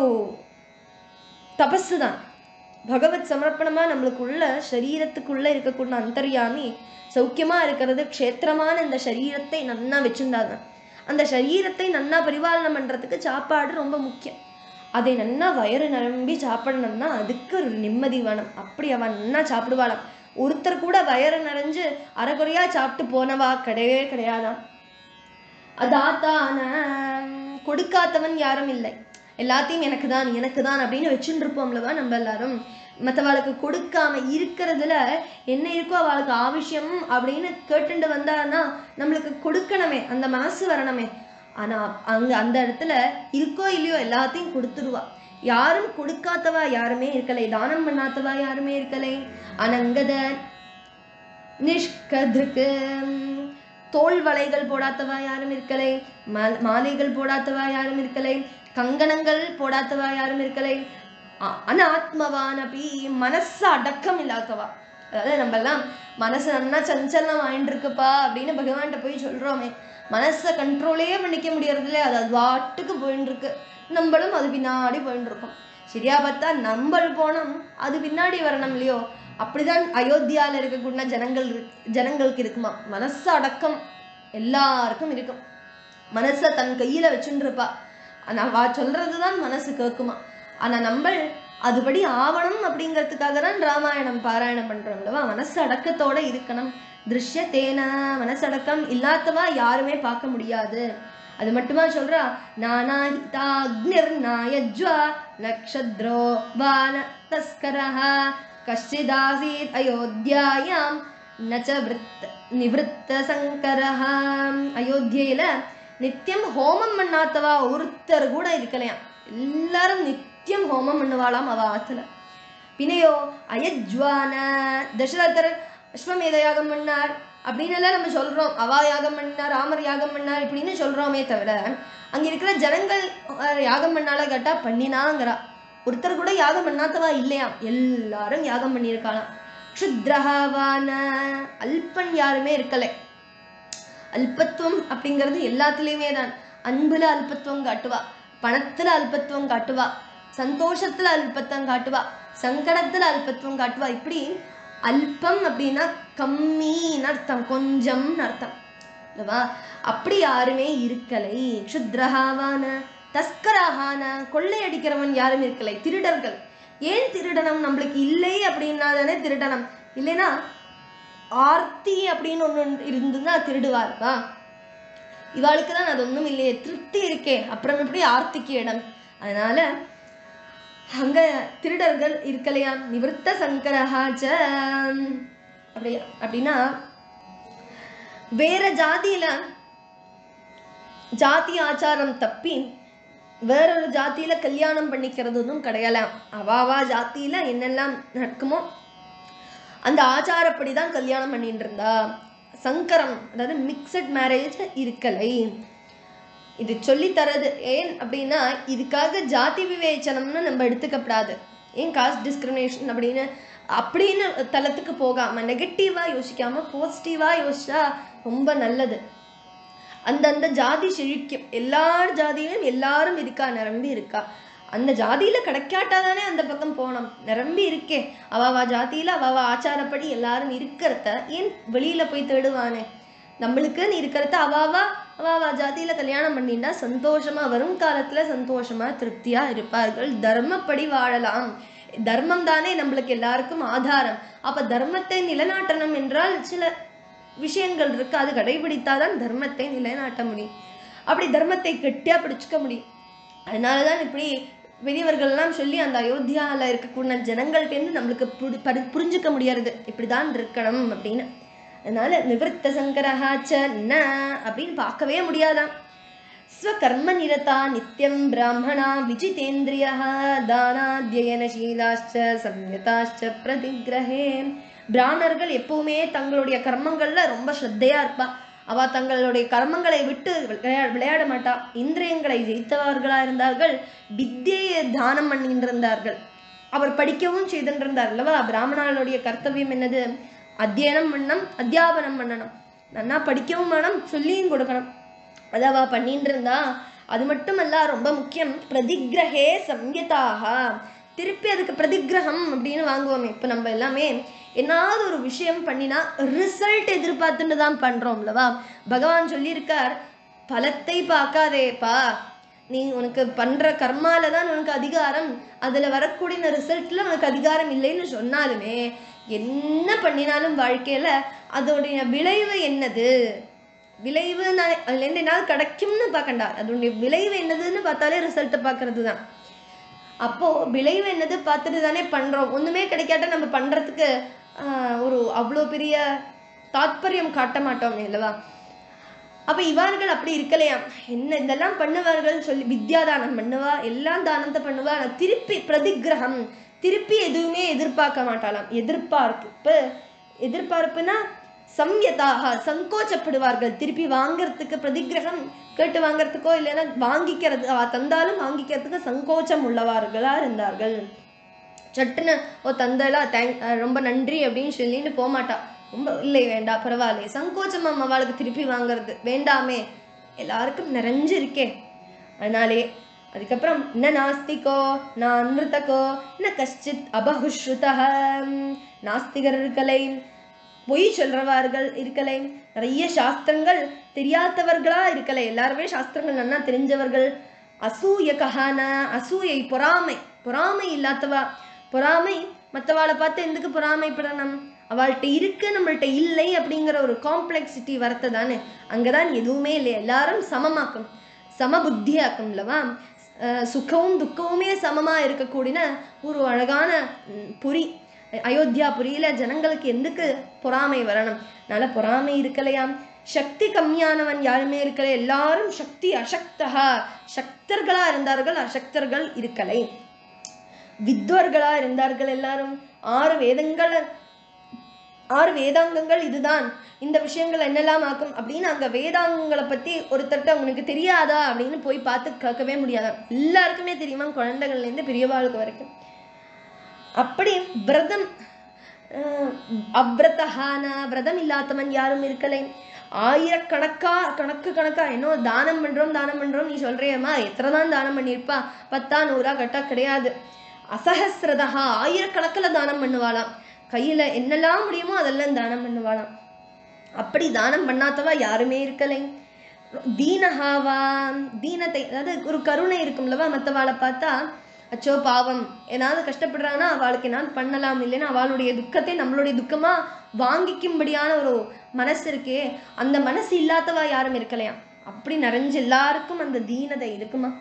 தபசு தான் பகவத் சமர்ப்பணமா நம்மளுக்குள்ள சரீரத்துக்குள்ள இருக்கக்கூடிய அந்தர்யாமி சௌக்கியமா இருக்கிறது க்ஷேத்திரமான இந்த சரீரத்தை நன்னா வச்சிருந்தாங்க அந்த சரீரத்தை நன்னா பரிபாலனம் பண்றதுக்கு சாப்பாடு ரொம்ப முக்கியம் அதை நன்னா வயிறு நிரம்பி சாப்பிடணும்னா அதுக்கு ஒரு நிம்மதி வேணும் அப்படி அவன் நன்னா சாப்பிடுவாளாம் ஒருத்தர் கூட வயிறு நிறைஞ்சு அரைகுறையா சாப்பிட்டு போனவா கிடையவே கிடையாதாம் அதாத்தான கொடுக்காதவன் யாரும் இல்லை எல்லாத்தையும் எனக்கு தான் எனக்கு தான் அப்படின்னு வச்சுட்டு இருப்போம்லவா நம்ம எல்லாரும் மற்றவாளுக்கு கொடுக்காம இருக்கிறதுல என்ன இருக்கோ அவளுக்கு ஆവശ്யம் அப்படின்னு கேட்டுட்டு வந்தான்னா நம்மளுக்கு கொடுக்கணுமே அந்த மனசு வரணுமே ஆனா அங்க அந்த இடத்துல இருக்கோ இல்லையோ எல்லாத்தையும் கொடுத்துடுவா யாரும் கொடுக்காதவா யாருமே இருக்கலை தானம் பண்ணாதவா யாருமே இருக்கலை அனங்கத நிஷ்கதிருக்கு தோல் வளைகள் போடாதவா யாரும் இருக்கலை மா- மாலைகள் போடாதவா யாரும் இருக்கலை கங்கணங்கள் போடாதவா யாரும் இருக்கலை அ- அனாத்மவான் அப்படி மனசு அடக்கம் இல்லாதவா அதாவது நம்ம எல்லாம் மனசு நன்னா சஞ்சலம் ஆயிட்டு இருக்குப்பா அப்படின்னு பகவான்கிட்ட போய் சொல்றோமே மனசை கண்ட்ரோலே பண்ணிக்க முடியறதில்ல அது அது வாட்டுக்கு போயின்னு இருக்கு நம்மளும் அது பின்னாடி போயின்னு இருக்கோம் சரியா பார்த்தா நம்மள் போனோம் அது பின்னாடி வரணும் இல்லையோ அப்படிதான் அயோத்தியால இருக்கக்கூடிய ஜனங்கள் இருக்கு- ஜனங்களுக்கு இருக்குமா மனசு அடக்கம் எல்லாருக்கும் இருக்கும் மனசை தன் கையில வச்சுட்டு இருப்பா ஆனா வா சொல்றதுதான் மனசு கேட்குமா ஆனா நம்ம அதுபடி ஆவணும் அப்படிங்கிறதுக்காக தான் ராமாயணம் பாராயணம் பண்றோம் அல்லவா மனசு அடக்கத்தோட இருக்கணும் திருஷ்ய தேனா மனசடக்கம் இல்லாதவா யாருமே பார்க்க முடியாது அது மட்டுமா சொல்றா நானாஹிதாக்னிர் நாயஜ்வா நக்ஷத்ரோ வான தஸ்கரஹ கஷ்டிதாசீத் அயோத்தியாயாம் நச்ச விருத்த நிவృத்த சங்கரஹ அயோத்தியில நித்தியம் ஹோமம் பண்ணாதவா ஒருத்தர் கூட இருக்கலையாம் எல்லாரும் நித்தியம் ஹோமம் பண்ணுவாளாம் அவ ஆத்துல பின்னையோ அயஜ்வான தசரதர் அஸ்வமேத யாகம் பண்ணார் அப்படின்னு எல்லாம் நம்ம சொல்றோம் அவா யாகம் பண்ணார் ராமர் யாகம் பண்ணார் இப்படின்னு சொல்றோமே தவிர அங்க இருக்கிற ஜனங்கள் அஹ், யாகம் பண்ணால கேட்டா பண்ணினாங்கிறா ஒருத்தர் கூட யாகம் பண்ணாதவா இல்லையாம் எல்லாரும் யாகம் பண்ணியிருக்காளாம் க்ஷுத்ரஹாவான அல்பன் யாருமே இருக்கலை அல்பத்துவம் அப்படிங்கிறது எல்லாத்துலேயுமே தான் அன்புல அல்பத்துவம் காட்டுவா பணத்துல அல்பத்துவம் காட்டுவா சந்தோஷத்துல அல்பத்துவம் காட்டுவா சங்கடத்துல அல்பத்துவம் காட்டுவா இப்படி அல்பம் அப்படின்னா கம்மின்னு அர்த்தம் கொஞ்சம்னு அர்த்தம் இல்லவா அப்படி யாருமே இருக்கலை க்ஷுத்ரஹாவான தஸ்கரஹான கொள்ளையடிக்கிறவன் யாரும் இருக்கலை திருடர்கள் ஏன் திருடனம் நம்மளுக்கு இல்லை அப்படின்னா தானே திருடனம் இல்லைன்னா ஆர்த்தி அப்படின்னு ஒண்ணு இருந்ததுன்னா திருடுவாருப்பா இவாளுக்கு தான் அது ஒண்ணும் இல்லையே திருப்தி இருக்கே அப்புறம் எப்படி ஆர்த்திக்கு இடம் அதனால அங்க திருடர்கள் இருக்கலையா நிவர்த்த சங்கரஹாச்ச அப்படி அப்படின்னா வேற ஜாதியில ஜாதி ஆச்சாரம் தப்பி வேறொரு ஜாதியில கல்யாணம் பண்ணிக்கிறதும் கிடையலாம் அவாவா ஜாதியில என்னெல்லாம் நடக்குமோ அந்த ஆச்சாரப்படி தான் கல்யாணம் பண்ணிட்டு இருந்தா சங்கரம் அதாவது மிக்சட் மேரேஜ் இருக்கலை இது சொல்லி தரது ஏன் அப்படின்னா இதுக்காக ஜாதி விவேச்சனம்னு நம்ம எடுத்துக்கப்படாது ஏன் காஸ்ட் டிஸ்கிரிமினேஷன் அப்படின்னு அப்படின்னு தளத்துக்கு போகாம நெகட்டிவா யோசிக்காம பாசிட்டிவா யோசிச்சா ரொம்ப நல்லது அந்தந்த ஜாதி செழிக்கும் எல்லார் ஜாதியிலும் எல்லாரும் இருக்கா நிரம்பி இருக்கா அந்த ஜாதியில கிடைக்காட்டாதானே அந்த பக்கம் போனோம் நிரம்பி இருக்கே அவாவா ஜாதியில அவாவா ஆச்சாரப்படி எல்லாரும் இருக்கிறத ஏன் வெளியில போய் தேடுவானே நம்மளுக்குன்னு இருக்கிறத அவாவா அவாவா ஜாதியில கல்யாணம் பண்ணிட்டா சந்தோஷமா வரும் காலத்துல சந்தோஷமா திருப்தியா இருப்பார்கள் தர்மப்படி வாழலாம் தர்மம் தானே நம்மளுக்கு எல்லாருக்கும் ஆதாரம் அப்ப தர்மத்தை நிலைநாட்டணும் என்றால் சில விஷயங்கள் இருக்கு அது கடைபிடித்தாதான் தர்மத்தை நிலைநாட்ட முடியும் அப்படி தர்மத்தை கெட்டியா பிடிச்சுக்க முடியும் அதனாலதான் இப்படி பெரியவர்கள்லாம் சொல்லி அந்த அயோத்தியால இருக்கக்கூடிய ஜனங்கள்கிட்டேருந்து நம்மளுக்கு புரி- பரி- புரிஞ்சுக்க முடியறது இப்படிதான் இருக்கணும் அப்படின்னு அதனால நிவர்த்த சங்கரஹாச்ச ந அப்படின்னு பார்க்கவே முடியாதாம் ஸ்வகர்ம நிரதா நித்யம் பிராமணா விஜிதேந்திரியா தானாத்யயனசீலாச்ச சம்யதாச்ச பிரதிகிரகே பிராமணர்கள் எப்பவுமே தங்களுடைய கர்மங்கள்ல ரொம்ப ஸ்ரத்தையா இருப்பா அவ தங்களுடைய கர்மங்களை விட்டு விளையா- விளையாட மாட்டா இந்திரியங்களை ஜெயித்தவர்களா இருந்தார்கள் வித்தியை தானம் பண்ணிட்டு இருந்தார்கள் அவர் படிக்கவும் செய்திருந்தார் அல்லவா பிராமணர்களுடைய கர்த்தவியம் என்னது அத்தியனம் பண்ணணும் அத்தியாபனம் பண்ணணும் நன்னா படிக்கவும் வேணும் சொல்லியும் கொடுக்கணும் அதை அவ பண்ணிட்டு இருந்தா அது மட்டுமல்ல ரொம்ப முக்கியம் பிரதிகிரகே சம்யதாக திருப்பி அதுக்கு பிரதிகிரகம் அப்படின்னு வாங்குவோமே இப்போ நம்ம எல்லாமே என்னாவது ஒரு விஷயம் பண்ணினா ரிசல்ட் எதிர்பார்த்துட்டு தான் பண்றோம்லவா பகவான் சொல்லியிருக்கார் பலத்தை பார்க்காதேப்பா நீ உனக்கு பண்ற கர்மால தான் உனக்கு அதிகாரம் அதுல வரக்கூடிய ரிசல்ட்ல உனக்கு அதிகாரம் இல்லைன்னு சொன்னாலுமே என்ன பண்ணினாலும் வாழ்க்கையில அதோடைய விளைவு என்னது விளைவு நான் அதுலேருந்து என்னால் கிடைக்கும்னு பார்க்கண்டா அதோடைய விளைவு என்னதுன்னு பார்த்தாலே ரிசல்ட்டை பார்க்கறது தான் அப்போ விளைவு என்னது பார்த்துட்டு தானே பண்றோம் ஒண்ணுமே கிடைக்காட்ட நம்ம பண்றதுக்கு ஆஹ், ஒரு அவ்வளோ பெரிய தாத்பரியம் காட்ட மாட்டோம் இல்லவா அப்ப இவர்கள் அப்படி இருக்கலையாம் என்ன இதெல்லாம் பண்ணுவார்கள் சொல்லி வித்யாதானம் பண்ணுவா எல்லாம் தானத்தை பண்ணுவா ஆனா திருப்பி பிரதிகிரகம் திருப்பி எதுவுமே எதிர்பார்க்க மாட்டாளாம் எதிர்பார்ப்பு எதிர்பார்ப்புனா சம்யதாக சங்கோச்சப்படுவார்கள் திருப்பி வாங்குறதுக்கு பிரதிகிரகம் கேட்டு வாங்குறதுக்கோ இல்லைன்னா வாங்கிக்கிறது அவ தந்தாலும் வாங்கிக்கிறதுக்கு சங்கோச்சம் உள்ளவர்களா இருந்தார்கள் சட்டுன்னு ஓ தந்தலா தேங்க் ரொம்ப நன்றி அப்படின்னு சொல்லிட்டு போக மாட்டா ரொம்ப இல்லை வேண்டாம் பரவாயில்ல சங்கோச்சம் அவளுக்கு திருப்பி வாங்குறது வேண்டாமே எல்லாருக்கும் நிறைஞ்சு இருக்கே அதனாலே அதுக்கப்புறம் ந நாஸ்திகோ ந அன்ருத்தகோ ந கஷ்டித் அபகுஸ்ருதா நாஸ்திகர் இருக்கலை பொய் சொல்றவார்கள் இருக்கலை நிறைய சாஸ்திரங்கள் தெரியாதவர்களா இருக்கலை எல்லாருமே சாஸ்திரங்கள் நல்லா தெரிஞ்சவர்கள் அசூய கஹான அசூயை பொறாமை பொறாமை இல்லாதவா பொறாமை மற்றவாளை பார்த்து எதுக்கு பொறாமைப்படணும் அவள்கிட்ட இருக்கு நம்மள்ட்ட இல்லை அப்படிங்கிற ஒரு காம்ப்ளெக்சிட்டி வரத்தை தானே அங்கதான் எதுவுமே இல்லை எல்லாரும் சமமாக்கும் சம புத்தியாக்கும்லவா அஹ் சுகமும் துக்கமுமே சமமா இருக்கக்கூடிய ஒரு அழகான ம், புரி அயோத்தியா புரியில ஜனங்களுக்கு எதுக்கு பொறாமை வரணும் அதனால பொறாமை இருக்கலையாம் சக்தி கம்மியானவன் யாருமே இருக்கலை எல்லாரும் சக்தி அசக்தகா சக்தர்களா இருந்தார்கள் அசக்தர்கள் இருக்கலை வித்வர்களா இருந்தார்கள் எல்லாரும் ஆறு வேதங்கள் ஆறு வேதாங்கங்கள் இதுதான் இந்த விஷயங்கள் என்னெல்லாம் ஆக்கும் அப்படின்னு அங்க வேதாங்கங்களை பத்தி ஒருத்தர்ட்ட உனக்கு தெரியாதா அப்படின்னு போய் பார்த்து கேட்கவே முடியாதா எல்லாருக்குமே தெரியுமா குழந்தைகள்ல இருந்து பெரியவாளுக்கு வரைக்கும் அப்படி விரதம் அஹ், அவ்ரதஹான விரதம் இல்லாதவன் யாரும் இருக்கலை ஆயிரக்கணக்கா கணக்கு கணக்கா என்ன தானம் பண்றோம் தானம் பண்றோம் நீ சொல்றியம்மா எத்தனை தான் தானம் பண்ணியிருப்பா பத்தா நூறா கட்டா கிடையாது அசஹஸ்ரதஹா ஆயிரக்கணக்கில் தானம் பண்ணுவாளாம் கையில என்னெல்லாம் முடியுமோ அதெல்லாம் தானம் பண்ணுவாளாம் அப்படி தானம் பண்ணாதவா யாருமே இருக்கலை தீனஹாவா தீனத்தை அதாவது ஒரு கருணை இருக்கும்லவா மற்றவாளை பார்த்தா அச்சோ பாவம் ஏதாவது கஷ்டப்படுறான்னா அவளுக்கு ஏதாவது பண்ணலாம் இல்லைன்னா அவளுடைய துக்கத்தை நம்மளுடைய துக்கமா வாங்கிக்கும்படியான ஒரு மனசு இருக்கே அந்த மனசு இல்லாதவா யாரும் இருக்கலையாம் அப்படி நிறைஞ்சு எல்லாருக்கும் அந்த தீனதை இருக்குமா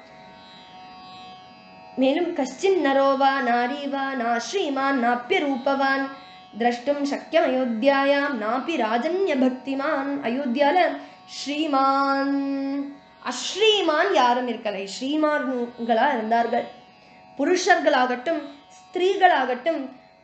மேலும் கஷ்டின் நரோவா நாரீவா நா ஸ்ரீமான் நாப்பிய ரூபவான் திரஷ்டும் சக்கியம் அயோத்தியாயாம் நாப்பி ராஜன்ய பக்திமான் அயோத்தியால ஸ்ரீமான் அஸ்ரீமான் யாரும் இருக்கலை ஸ்ரீமான்களா இருந்தார்கள் புருஷர்களாகட்டும் ஸ்திரீகளாகட்டும்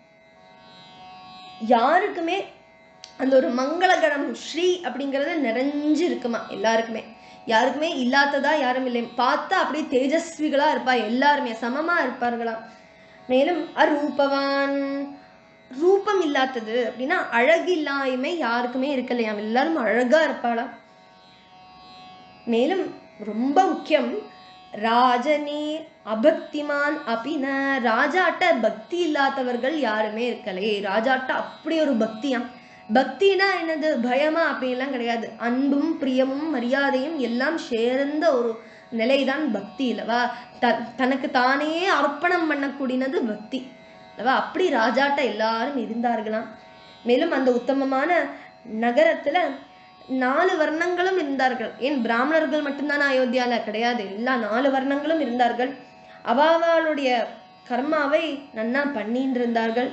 யாருக்குமே அந்த ஒரு மங்களகரம் ஸ்ரீ அப்படிங்கிறது நிறைஞ்சு இருக்குமா எல்லாருக்குமே யாருக்குமே இல்லாததா யாரும் இல்லை பார்த்தா அப்படியே தேஜஸ்விகளா இருப்பா எல்லாருமே சமமா இருப்பார்களாம் மேலும் அரூபவான் ரூபம் இல்லாதது அப்படின்னா அழகில்லாய்மை யாருக்குமே இருக்கலையாம் எல்லாரும் அழகா இருப்பாளாம் மேலும் ரொம்ப முக்கியம் ராஜனே அபக்திமான் அபின ராஜாட்ட பக்தி இல்லாதவர்கள் யாருமே இருக்கலே ராஜாட்ட அப்படி ஒரு பக்தியாம் பக்தினா என்னது பயமா அப்படின்லாம் கிடையாது அன்பும் பிரியமும் மரியாதையும் எல்லாம் சேர்ந்த ஒரு நிலைதான் பக்தி இல்லவா த தனக்கு தானே அர்ப்பணம் பண்ணக்கூடியது பக்தி அல்லவா அப்படி ராஜாட்ட எல்லாரும் இருந்தார்களாம் மேலும் அந்த உத்தமமான நகரத்துல நாலு வர்ணங்களும் இருந்தார்கள் ஏன் பிராமணர்கள் மட்டும்தானே அயோத்தியால கிடையாது எல்லா நாலு வர்ணங்களும் இருந்தார்கள் அவாவாளுடைய கர்மாவை நன்னா பண்ணிட்டு இருந்தார்கள்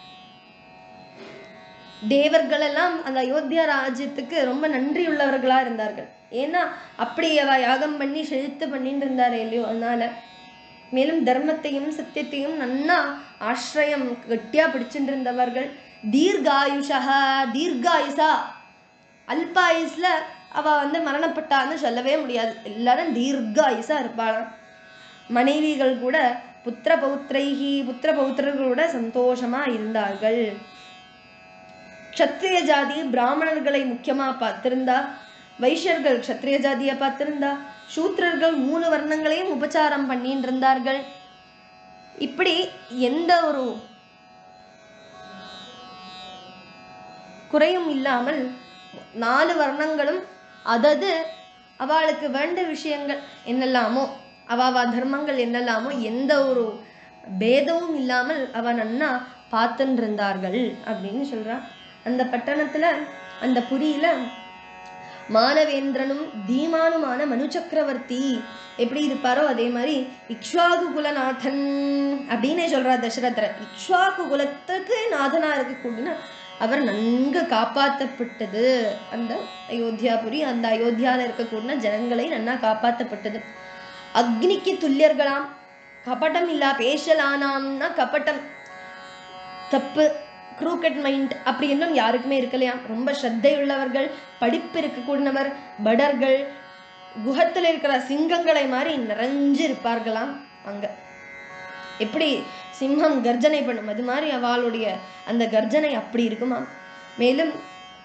தேவர்கள் எல்லாம் அந்த அயோத்தியா ராஜ்யத்துக்கு ரொம்ப நன்றியுள்ளவர்களா இருந்தார்கள் ஏன்னா அப்படி அவ யாகம் பண்ணி செழித்து பண்ணிட்டு இருந்தாரே இல்லையோ அதனால மேலும் தர்மத்தையும் சத்தியத்தையும் நன்னா ஆශ්‍රயம் கட்டியா பிடிச்சிட்டு இருந்தவர்கள் தீர்காயுஷா தீர்காயுசா அல்பாயுஸ்ல அவ வந்து மரணப்பட்டான்னு சொல்லவே முடியாது எல்லாரும் தீர்காயுசா இருப்பாளாம் மனைவிகள் கூட புத்திர பௌத்திரைகி புத்திர பௌத்திரர்களோட சந்தோஷமா இருந்தார்கள் க்ஷத்ரிய ஜாதி பிராமணர்களை முக்கியமா பார்த்திருந்தா வைஷ்யர்கள் க்ஷத்ரிய ஜாதியை பார்த்திருந்தா சூத்திரர்கள் மூணு வர்ணங்களையும் உபச்சாரம் பண்ணிட்டு இருந்தார்கள் இப்படி எந்த ஒரு குறையும் இல்லாமல் நாலு வர்ணங்களும் அதது அவளுக்கு வேண்ட விஷயங்கள் என்னெல்லாமோ அவாவா தர்மங்கள் என்னெல்லாமோ எந்த ஒரு பேதமும் இல்லாமல் அவ நன்னா பார்த்துன்னு இருந்தார்கள் அப்படின்னு சொல்றா அந்த பட்டணத்துல அந்த புரியில மானவேந்திரனும் தீமானுமான மனு சக்கரவர்த்தி எப்படி இருப்பாரோ அதே மாதிரி இக்ஷ்வாகு குலநாதன் அப்படின்னே சொல்றா தசரதர் இக்ஷ்வாகு குலத்துக்கு நாதனா இருக்கக்கூடிய அவர் நன்கு காப்பாற்றப்பட்டது அந்த அயோத்தியாபுரி அந்த அயோத்தியால இருக்கக்கூடிய ஜனங்களை நன்னா காப்பாற்றப்பட்டது அக்னிக்கு துல்லியர்களாம் கபடம் இல்லா பேசலானாம்னா கபட்டம் தப்பு க்ரூக்கட் மைண்ட் அப்படி இன்னும் யாருக்குமே இருக்கலையாம் ரொம்ப ஸ்ரத்தை உள்ளவர்கள் படிப்பு இருக்கக்கூடியவர் படர்கள் குஹத்துல இருக்கிற சிங்கங்களை மாதிரி நிறைஞ்சு இருப்பார்களாம் அங்க எப்படி சிம்மம் கர்ஜனை பண்ணும் அது மாதிரி அவளுடைய அந்த கர்ஜனை அப்படி இருக்குமா மேலும்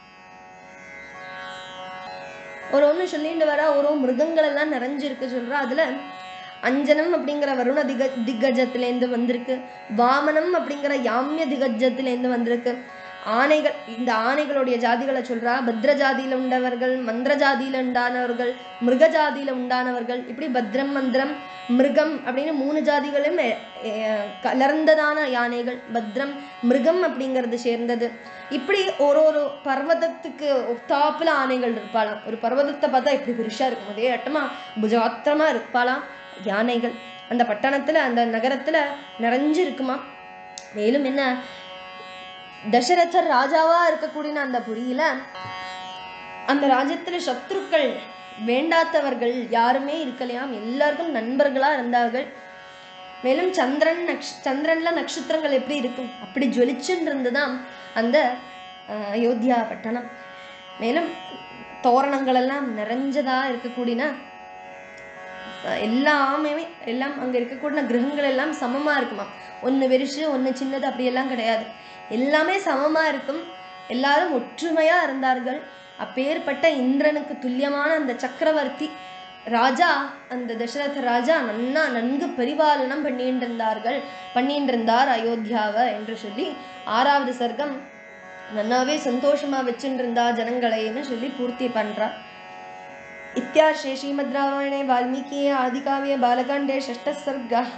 ஒரு ஒண்ணு சொல்லிட்டு வரா ஒரு மிருகங்கள் எல்லாம் நிறைஞ்சிருக்கு சொல்றா அதுல அஞ்சனம் அப்படிங்கிற வருண திக திக்கஜத்திலேருந்து வந்திருக்கு வாமனம் அப்படிங்கிற யாமிய திகஜத்திலேருந்து வந்திருக்கு ஆனைகள் இந்த ஆனைகளுடைய ஜாதிகளை சொல்றா பத்ர ஜாதியில உண்டவர்கள் மந்திர ஜாதியில உண்டானவர்கள் மிருக ஜாதியில உண்டானவர்கள் இப்படி பத்ரம் மந்திரம் மிருகம் அப்படின்னு மூணு ஜாதிகளும் எ- எ- கலர்ந்ததான யானைகள் பத்ரம் மிருகம் அப்படிங்கிறது சேர்ந்தது இப்படி ஒரு ஒரு பர்வதத்துக்கு ஒத்தாப்புல ஆணைகள் இருப்பாளாம் ஒரு பர்வதத்தை பார்த்தா இப்படி பெருசா இருக்கும் அதே அட்டமா புஜாத்திரமா இருப்பாளாம் யானைகள் அந்த பட்டணத்துல அந்த நகரத்துல நிறைஞ்சு இருக்குமா மேலும் என்ன தசரதர் ராஜாவா இருக்கக்கூடிய அந்த புரியில அந்த ராஜ்யத்துல சத்ருக்கள் வேண்டாதவர்கள் யாருமே இருக்கலையாம் எல்லாருக்கும் நண்பர்களா இருந்தார்கள் மேலும் சந்திரன் நக்ஷ சந்திரன்ல நட்சத்திரங்கள் எப்படி இருக்கும் அப்படி ஜொலிச்சுன்னு இருந்துதான் அந்த அஹ், அயோத்தியா பட்டணம் மேலும் தோரணங்கள் எல்லாம் நிறைஞ்சதா இருக்கக்கூடிய அஹ், எல்லாமே எல்லாம் அங்க இருக்கக்கூடிய கிரகங்கள் எல்லாம் சமமா இருக்குமா ஒண்ணு வெறிச்சு ஒண்ணு சின்னது அப்படியெல்லாம் கிடையாது எல்லாமே சமமா இருக்கும் எல்லாரும் ஒற்றுமையா இருந்தார்கள் அப்பேற்பட்ட இந்திரனுக்கு துல்லியமான அந்த சக்கரவர்த்தி ராஜா அந்த தசரத ராஜா நன்னா நன்கு பரிபாலனம் பண்ணிட்டு இருந்தார்கள் பண்ணிட்டு இருந்தார் அயோத்தியாவை என்று சொல்லி ஆறாவது சர்க்கம் நன்னாவே சந்தோஷமா வச்சுட்டு இருந்தா ஜனங்களைன்னு சொல்லி பூர்த்தி பண்றா இத்தியார்ஷே ஸ்ரீமத் ராமாயணே வால்மீகியே ஆதிகாவிய பாலகாண்டே ஷஷ்ட சர்க்கா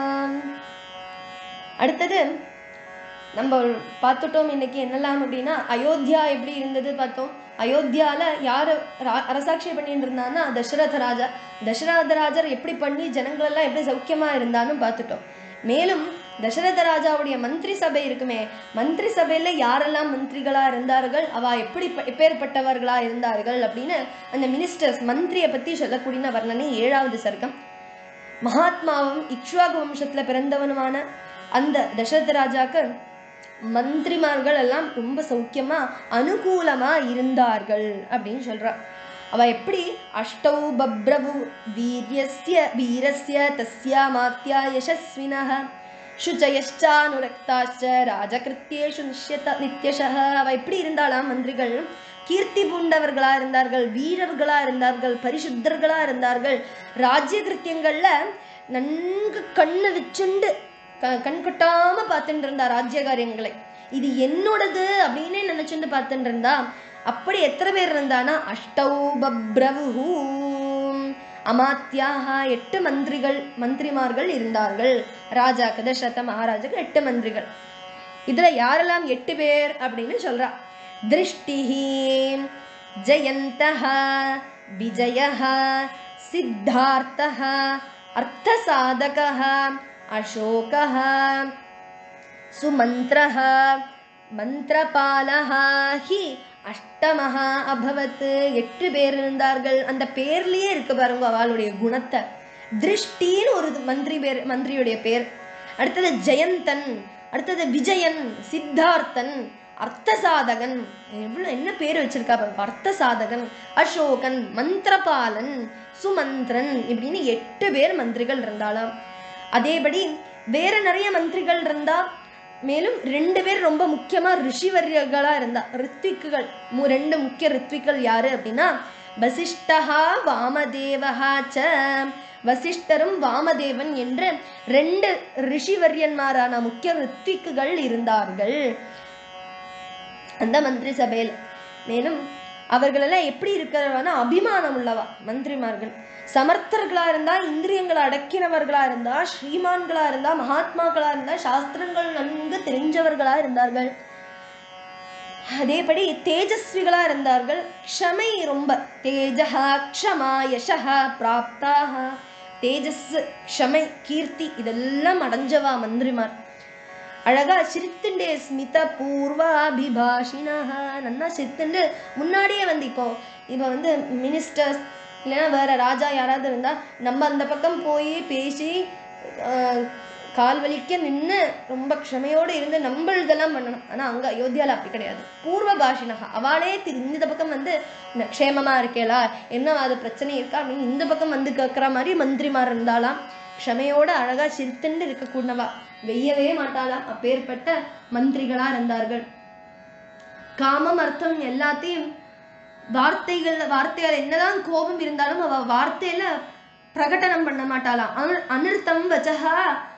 அடுத்தது நம்ம பார்த்துட்டோம் இன்னைக்கு என்னெல்லாம் அப்படின்னா அயோத்தியா எப்படி இருந்தது பார்த்தோம் அயோத்தியால யாரு ரா- அரசாட்சி பண்ணிட்டு இருந்தான்னா தசரத ராஜா தசரத ராஜர் எப்படி பண்ணி ஜனங்கள் எல்லாம் எப்படி சௌக்கியமா இருந்தான்னு பார்த்துட்டோம் மேலும் தசரத ராஜாவுடைய மந்திரி சபை இருக்குமே மந்திரி சபையில யாரெல்லாம் மந்திரிகளா இருந்தார்கள் அவ எப்படி ப- எப்பேற்பட்டவர்களா இருந்தார்கள் அப்படின்னு அந்த மினிஸ்டர்ஸ் மந்திரியை பத்தி சொல்லக்கூடிய வர்ணனை ஏழாவது சர்க்கம் மகாத்மாவும் இக்ஷ்வாகு வம்சத்துல பிறந்தவனுமான அந்த தசரத ராஜாக்கு மந்திரிமார்கள் எல்லாம் ரொம்ப சௌக்கியமா அனுகூலமா இருந்தார்கள் அப்படின்னு சொல்றா அவ எப்படி அஷ்டௌ பப்ரவு வீரியஸ்ய வீரஸ்ய தஸ்யா மாத்யா யசஸ்வினः சுச்சயஷ்டானுரக்தாச்ச ராஜகிருத்தியேஷு நிஷ்யத நித்யஷः அவ எப்படி இருந்தாளாம் மந்திரிகள் கீர்த்தி பூண்டவர்களா இருந்தார்கள் வீரர்களா இருந்தார்கள் பரிசுத்தர்களா இருந்தார்கள் ராஜ்ய கிருத்தியங்கள்ல நன்கு கண்ணு வச்சுண்டு க கண் கொட்டாம பார்த்துட்டு இருந்தா ராஜ்ய காரியங்களை இது என்னோடது அப்படின்னு நினைச்சுட்டு பார்த்துட்டு இருந்தா அப்படி எத்தனை பேர் இருந்தானா அஷ்டௌ பப்ரவுஹூ அமாத்தியாக எட்டு மந்திரிகள் மந்திரிமார்கள் இருந்தார்கள் ராஜா கதசரத மகாராஜாக்கு எட்டு மந்திரிகள் இதுல யாரெல்லாம் எட்டு பேர் அப்படின்னு சொல்றா திருஷ்டிஹி ஜெயந்தः விஜயः சித்தார்த்தः அர்த்தசாதகः அசோகः சுமந்திரः மந்திரபாலः ஹி அஷ்டமஹ அபவத் எட்டு பேர் இருந்தார்கள் அந்த பேர்லயே இருக்கு பாருங்க அவளுடைய குணத்தை திருஷ்டின்னு ஒரு மந்திரி பேர் மந்திரியுடைய பேர் அடுத்தது ஜெயந்தன் அடுத்தது விஜயன் சித்தார்த்தன் அர்த்தசாதகன் எவ்வளவு என்ன பேர் வச்சிருக்கா பாருங்க அர்த்தசாதகன் அசோகன் மந்திரபாலன் சுமந்திரன் இப்படின்னு எட்டு பேர் மந்திரிகள் இருந்தாளாம் அதேபடி வேற நிறைய மந்திரிகள் இருந்தா மேலும் ரெண்டு பேர் ரொம்ப முக்கியமா ரிஷிவரியர்களா இருந்தா ரித்விக்குகள் மு- ரெண்டு முக்கிய ரித்விக்கள் யாரு அப்படின்னா வசிஷ்டஹா வாமதேவஹா ச வசிஷ்டரும் வாமதேவன் என்று ரெண்டு ரிஷிவரியன்மாரான முக்கிய ரித்விக்குகள் இருந்தார்கள் அந்த மந்திரி சபையில் மேலும் அவர்களெல்லாம் எப்படி இருக்கிறவனா அபிமானம் உள்ளவா மந்திரிமார்கள் சமர்த்தர்களா இருந்தா இந்திரியங்களை அடக்கினவர்களா இருந்தா ஸ்ரீமான்களா இருந்தா மகாத்மாக்களா இருந்தா சாஸ்திரங்கள் நன்கு தெரிஞ்சவர்களா இருந்தார்கள் அதேபடி தேஜஸ்விகளா இருந்தார்கள் க்ஷமை ரொம்ப தேஜஹா க்ஷமா யசஹா பிராப்தாக தேஜஸ் க்ஷமை கீர்த்தி இதெல்லாம் அடைஞ்சவா மந்திரிமார் அழகா சிரித்துண்டே ஸ்மித பூர்வாபிபாஷினஹ நன்னா சிரித்துண்டு முன்னாடியே வந்து இப்போ இப்போ வந்து மினிஸ்டர்ஸ் இல்லைன்னா வேற ராஜா யாராவது இருந்தா நம்ம அந்த பக்கம் போய் பேசி ஆஹ், கால் வலிக்க நின்று ரொம்ப க்ஷமையோடு இருந்து நம்ம இதெல்லாம் பண்ணணும் ஆனா அங்க அயோத்தியால அப்படி கிடையாது பூர்வ பாஷினஹா அவளே திரு இந்த பக்கம் வந்து "ந- க்ஷேமமா இருக்கேளா என்ன அது பிரச்சனை இருக்கா அப்படின்னு இந்த பக்கம் வந்து கேட்குற மாதிரி மந்திரிமார் இருந்தாலாம் க்ஷமையோட அழகா சிரித்துண்டு இருக்கக்கூடவா வெய்யவே மாட்டாளாம் அப்பேற்பட்ட மந்திரிகளா இருந்தார்கள் காமம் அர்த்தம் எல்லாத்தையும் வார்த்தைகள் வார்த்தையால் என்னதான் கோபம் இருந்தாலும் அவ வார்த்தையில பிரகடனம் பண்ண மாட்டாளாம் அனு- அனிர்த்தம் வச்சகா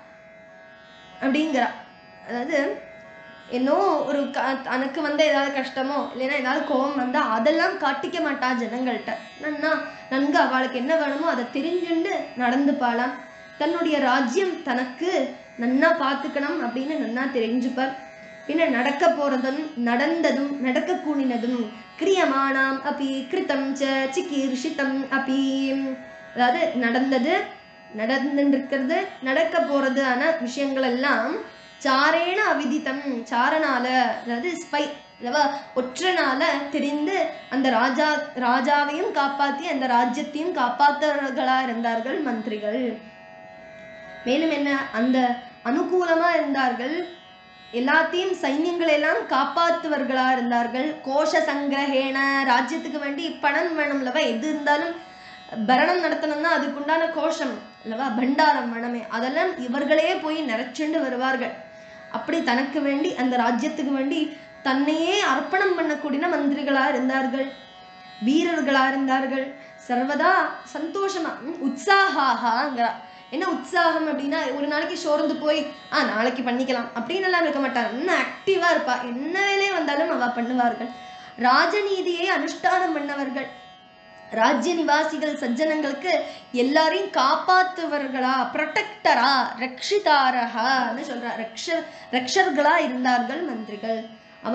அப்படிங்கிறா அதாவது என்னோ ஒரு க- தனக்கு வந்து ஏதாவது கஷ்டமோ இல்லைன்னா ஏதாவது கோபம் வந்தா அதெல்லாம் காட்டிக்க மாட்டா ஜனங்கள்கிட்ட நன்னா நன்கு அவளுக்கு என்ன வேணுமோ அதை தெரிஞ்சுண்டு நடந்துப்பாளாம் தன்னுடைய ராஜ்யம் தனக்கு நன்னா பார்த்துக்கணும் அப்படின்னு நன்னா தெரிஞ்சுப்பார் பின்ன நடக்க போறதும் நடந்ததும் நடக்க கூடினதும் கிரியமானாம் அபி கிருத்தம் ச சிகீர்ஷிதம் அபி அதாவது நடந்தது நடந்துருக்கிறது நடக்க போறது ஆன விஷயங்கள் எல்லாம் சாரேன அவிதித்தம் சாரனால அதாவது ஸ்பை அல்லவா ஒற்றனால தெரிந்து அந்த ராஜா ராஜாவையும் காப்பாத்தி அந்த ராஜ்யத்தையும் காப்பாத்தவர்களா இருந்தார்கள் மந்திரிகள் மேலும் என்ன அந்த அனுகூலமா இருந்தார்கள் எல்லாத்தையும் சைன்யங்களை எல்லாம் காப்பாத்துவர்களா இருந்தார்கள் கோஷ சங்கிரகேண ராஜ்யத்துக்கு வேண்டி பணம் வேணும்லவா எது இருந்தாலும் பரணம் நடத்தணும்னா அதுக்குண்டான கோஷம் அல்லவா பண்டாரம் வேணுமே அதெல்லாம் இவர்களே போய் நிறைச்சுண்டு வருவார்கள் அப்படி தனக்கு வேண்டி அந்த ராஜ்யத்துக்கு வேண்டி தன்னையே அர்ப்பணம் பண்ணக்கூடிய மந்திரிகளா இருந்தார்கள் வீரர்களா இருந்தார்கள் சர்வதா சந்தோஷமா ம், உற்சாகாங்கிறா என்ன உற்சாகம் அப்படின்னா ஒரு நாளைக்கு சோர்ந்து போய் ஆ நாளைக்கு பண்ணிக்கலாம் அப்படின்னு எல்லாம் இருக்க மாட்டாங்க இன்னும் ஆக்டிவா இருப்பா என்ன வேலையே வந்தாலும் அவ பண்ணுவார்கள் ராஜநீதியை அனுஷ்டானம் பண்ணவர்கள் ராஜ்ய நிவாசிகள் சஜ்ஜனங்களுக்கு எல்லாரையும் காப்பாத்துவர்களா ப்ரொடெக்டரா ரக்ஷிதாரஹான்னு சொல்றா ரக்ஷ ரக்ஷர்களா இருந்தார்கள் மந்திரிகள் அவ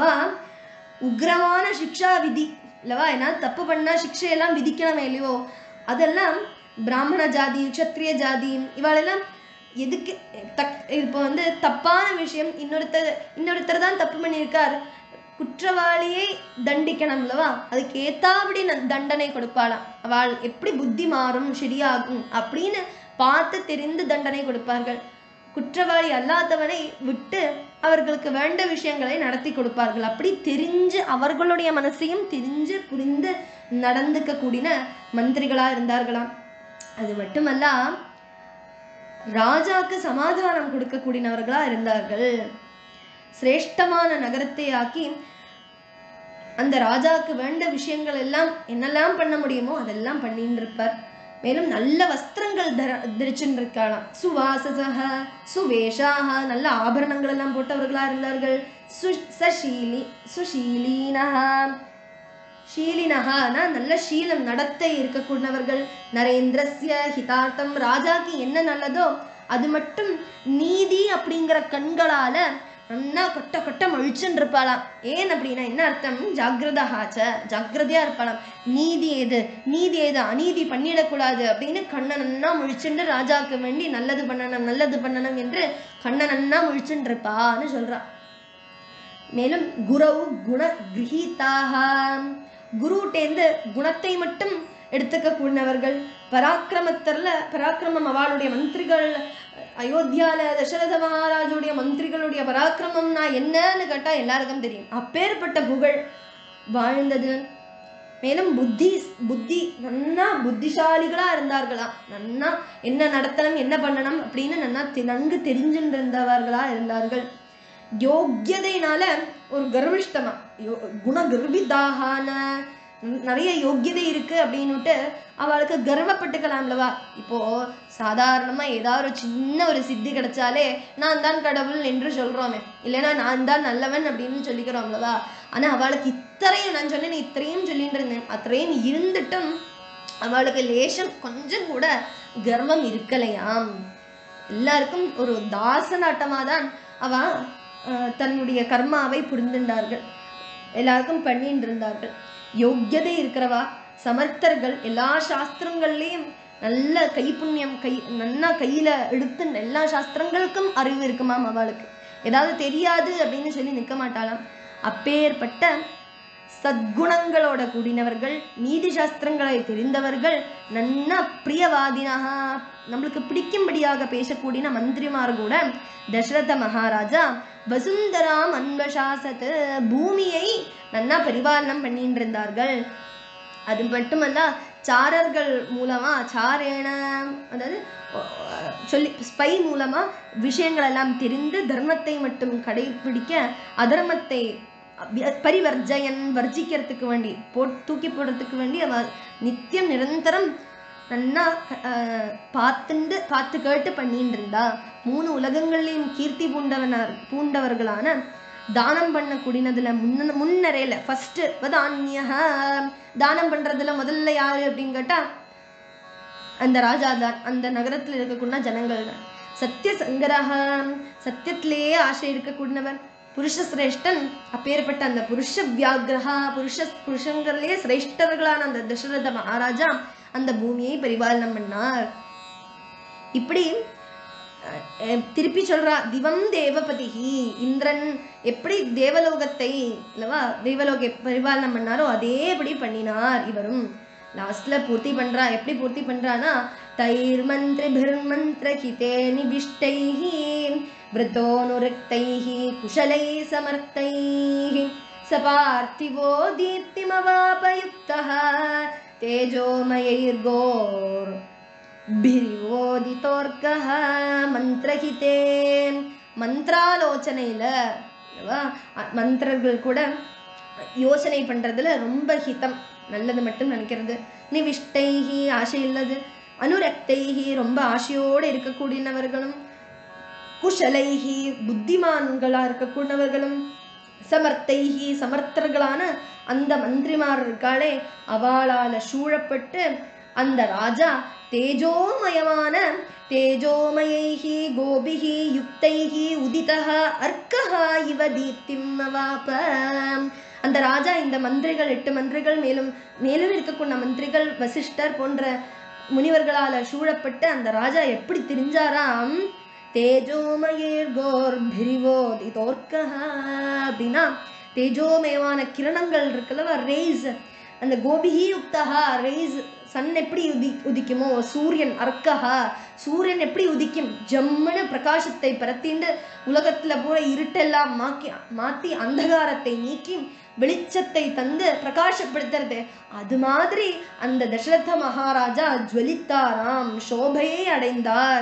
உக்ரமான சிக்ஷா விதி இல்லவா ஏன்னா தப்பு பண்ணா சிக்ஷையெல்லாம் விதிக்கணுமே இல்லையோ அதெல்லாம் பிராமண ஜாதி க்ஷத்ரிய ஜாதி இவாளெல்லாம் எதுக்கு தக் இப்போ வந்து தப்பான விஷயம் இன்னொருத்தர் இன்னொருத்தர் தான் தப்பு பண்ணியிருக்கார் குற்றவாளியை தண்டிக்கணும் அல்லவா அதுக்கு ஏத்தாபடி ந- தண்டனை கொடுப்பாளாம் அவள் எப்படி புத்தி மாறும் சரியாகும் அப்படின்னு பார்த்து தெரிந்து தண்டனை கொடுப்பார்கள் குற்றவாளி அல்லாதவனை விட்டு அவர்களுக்கு வேண்ட விஷயங்களை நடத்தி கொடுப்பார்கள் அப்படி தெரிஞ்சு அவர்களுடைய மனசையும் தெரிஞ்சு புரிந்து நடந்துக்க கூடின மந்திரிகளா இருந்தார்களாம் அது மட்டுமல்ல ராஜாக்கு சமாதானம் கொடுக்கக்கூடியவர்களா இருந்தார்கள் சிரேஷ்டமான நகரத்தை ஆக்கி அந்த ராஜாக்கு வேண்ட விஷயங்கள் எல்லாம் என்னெல்லாம் பண்ண முடியுமோ அதெல்லாம் பண்ணிட்டு இருப்பார் மேலும் நல்ல வஸ்திரங்கள் தர தரிச்சுட்டு இருக்கலாம் சுவாசசக சுவேஷாக நல்ல ஆபரணங்கள் எல்லாம் போட்டவர்களா இருந்தார்கள் சு சஷீலி சுஷீலீனஹா ஷீலினஹானா நல்ல ஷீலம் நடத்தை இருக்கக்கூடியவர்கள் நரேந்திரஸ்ய ஹிதார்த்தம் ராஜாக்கு என்ன நல்லதோ அது மட்டும் நீதி அப்படிங்கிற கண்களால நன்னா கொட்ட கொட்ட மழிச்சுன்னு இருப்பாளாம் ஏன் அப்படின்னா என்ன அர்த்தம் ஜாகிரதஹாச்ச ஜாக்கிரதையா இருப்பாளாம் நீதி எது நீதி எது அநீதி பண்ணிடக்கூடாது அப்படின்னு கண்ணை நன்னா முழிச்சுண்டு ராஜாக்கு வேண்டி நல்லது பண்ணணும் நல்லது பண்ணணும் என்று கண்ணை நன்னா முழிச்சுன்னு இருப்பான்னு சொல்றா மேலும் குரவு குண கிரகீதாக குருட்டேந்து குணத்தை மட்டும் எடுத்துக்க கூடினவர்கள் பராக்கிரமத்தர்ல பராக்கிரமம் அவளுடைய மந்திரிகள் அயோத்தியால தசரத மகாராஜுடைய மந்திரிகளுடைய பராக்கிரமம்னா என்னன்னு கேட்டா எல்லாருக்கும் தெரியும் அப்பேற்பட்ட புகழ் வாழ்ந்தது மேலும் புத்தி புத்தி நன்னா புத்திசாலிகளா இருந்தார்களாம் நன்னா என்ன நடத்தணும் என்ன பண்ணணும் அப்படின்னு நன்னா தெ- நன்கு தெரிஞ்சுட்டு இருந்தவர்களா இருந்தார்கள் யோக்கியதைனால ஒரு கர்விஷ்டமா யோ- குண கர்விதாகான நிறைய யோக்கியதை இருக்கு அப்படின்னுட்டு அவளுக்கு கர்வப்பட்டுக்கலாம்லவா இப்போ சாதாரணமா ஏதாவது ஒரு சின்ன ஒரு சித்தி கிடைச்சாலே நான் தான் கடவுள் என்று சொல்றோமே இல்லைன்னா நான் தான் நல்லவன் அப்படின்னு சொல்லிக்கிறோம்லவா ஆனா அவளுக்கு இத்தனையும் நான் சொன்னேன் இத்தனையும் சொல்லிட்டு இருந்தேன் அத்தனையும் இருந்துட்டும் அவளுக்கு லேசம் கொஞ்சம் கூட கர்வம் இருக்கலையாம் எல்லாருக்கும் ஒரு தாசனாட்டமா தான் அவ அஹ், தன்னுடைய கர்மாவை புரிந்துண்டார்கள் எல்லாருக்கும் பண்ணிட்டு இருந்தார்கள் யோக்கியதை இருக்கிறவா சமர்த்தர்கள் எல்லா சாஸ்திரங்கள்லயும் நல்ல கைப்புண்ணியம் கை நன்னா கையில எடுத்து எல்லா சாஸ்திரங்களுக்கும் அறிவு இருக்குமாம் அவளுக்கு ஏதாவது தெரியாது அப்படின்னு சொல்லி நிற்க மாட்டாளாம் அப்பேற்பட்ட சத்குணங்களோட கூடினவர்கள் நீதி சாஸ்திரங்களை தெரிந்தவர்கள் நன்னா பிரியவாதினாக நம்மளுக்கு பிடிக்கும்படியாக பேசக்கூடிய மந்திரிமார் கூட தசரத மகாராஜா வசுந்தராம் அன்வசாசத் பூமியை நன்னா பரிபாலனம் பண்ணிட்டு இருந்தார்கள் அது மட்டுமல்ல சாரர்கள் மூலமா சாரேன அதாவது அஹ், சொல்லி ஸ்பை மூலமா விஷயங்கள் எல்லாம் தெரிந்து தர்மத்தை மட்டும் கடைபிடிக்க அதர்மத்தை அபி- பரிவர்ஜயன் வர்ஜிக்கிறதுக்கு வேண்டி போ தூக்கி போடுறதுக்கு வேண்டி அவ நித்தியம் நிரந்தரம் நன்னா அஹ், பார்த்துண்டு பார்த்து கேட்டு பண்ணிட்டு இருந்தா மூணு உலகங்கள்லையும் கீர்த்தி பூண்டவனார் பூண்டவர்களான தானம் பண்ண கூடினதுல முன்ன முன்னரேல ஃபர்ஸ்ட் வதான்யஹ தானம் பண்றதுல முதல்ல யாரு அப்படின்னு கேட்டா அந்த ராஜா தான் அந்த நகரத்துல இருக்கக்கூடிய ஜனங்கள் தான் சத்திய சங்கரஹ சத்தியத்திலேயே ஆசை இருக்கக்கூடியவன் புருஷ சிரேஷ்டன் அப்பேற்பட்ட அந்த புருஷ வியாகிரகா புருஷ புருஷங்களிலேயே சிரேஷ்டர்களான அந்த தசரத மகாராஜா அந்த பூமியை பரிபாலனம் பண்ணார் இப்படி அஹ், அஹ், திருப்பி சொல்றா திவம் தேவபதிஹி இந்திரன் எப்படி தேவலோகத்தை இல்லவா தேவலோக பரிபாலனம் பண்ணாரோ அதேபடி பண்ணினார் இவரும் லாஸ்ட்ல பூர்த்தி பண்றா எப்படி பூர்த்தி பண்றானா தைர் மந்திரி மந்திர ஹிதே நிபிஷ்டைஹி விரதோனுருக்தைஹ குஷலை சமர்த்தைஹ சபார்த்திவோ தீப்திமவாபயுக்தः தேஜோமயைர்கோர் பிரிவோதிதோர்க்கः மந்திரஹிதே மந்திராலோசனையில அல்லவா? அ- மந்திரங்கள் கூட யோசனை பண்றதுல ரொம்ப ஹிதம் நல்லது மட்டும் நினைக்கிறது நிவிஷ்டைஹி ஆசை இல்லது அனுரக்தைஹி ரொம்ப ஆசையோடு இருக்கக்கூடியவர்களும் குஷலைஹி புத்திமான்களா இருக்கக்கூடியவர்களும் சமர்த்தைஹி சமர்த்தர்களான அந்த மந்திரிமார் இருக்காளே அவளால சூழப்பட்டு அந்த ராஜா தேஜோமயமான தேஜோமயைஹி கோபிஹி யுக்தைஹி உதிதஹ அர்க்கஹ இவ தீப்திம் அவாப அந்த ராஜா இந்த மந்திரிகள் எட்டு மந்திரிகள் மேலும் மேலும் இருக்கக்கூடிய மந்திரிகள் வசிஷ்டர் போன்ற முனிவர்களால சூழப்பட்டு அந்த ராஜா எப்படி தெரிஞ்சாராம் தேஜோமயேர் கோர் பிரிவோதி தோர்க்கஹ அப்படின்னா தேஜோமயமான கிரணங்கள் இருக்குல்லவா ரேஸ் அந்த கோபிஹி யுக்தஹா ரேஸ் சன் எப்படி உதி உதிக்குமோ சூரியன் அர்க்கஹா சூரியன் எப்படி உதிக்கும் ஜம்முன்னு பிரகாசத்தை பரத்திண்டு உலகத்துல பூரா இருட்டெல்லாம் மாக்கி மாத்தி அந்தகாரத்தை நீக்கி வெளிச்சத்தை தந்து பிரகாசப்படுத்துறது அது மாதிரி அந்த தசரத மகாராஜா ஜுவலித்தாராம் சோபையை அடைந்தார்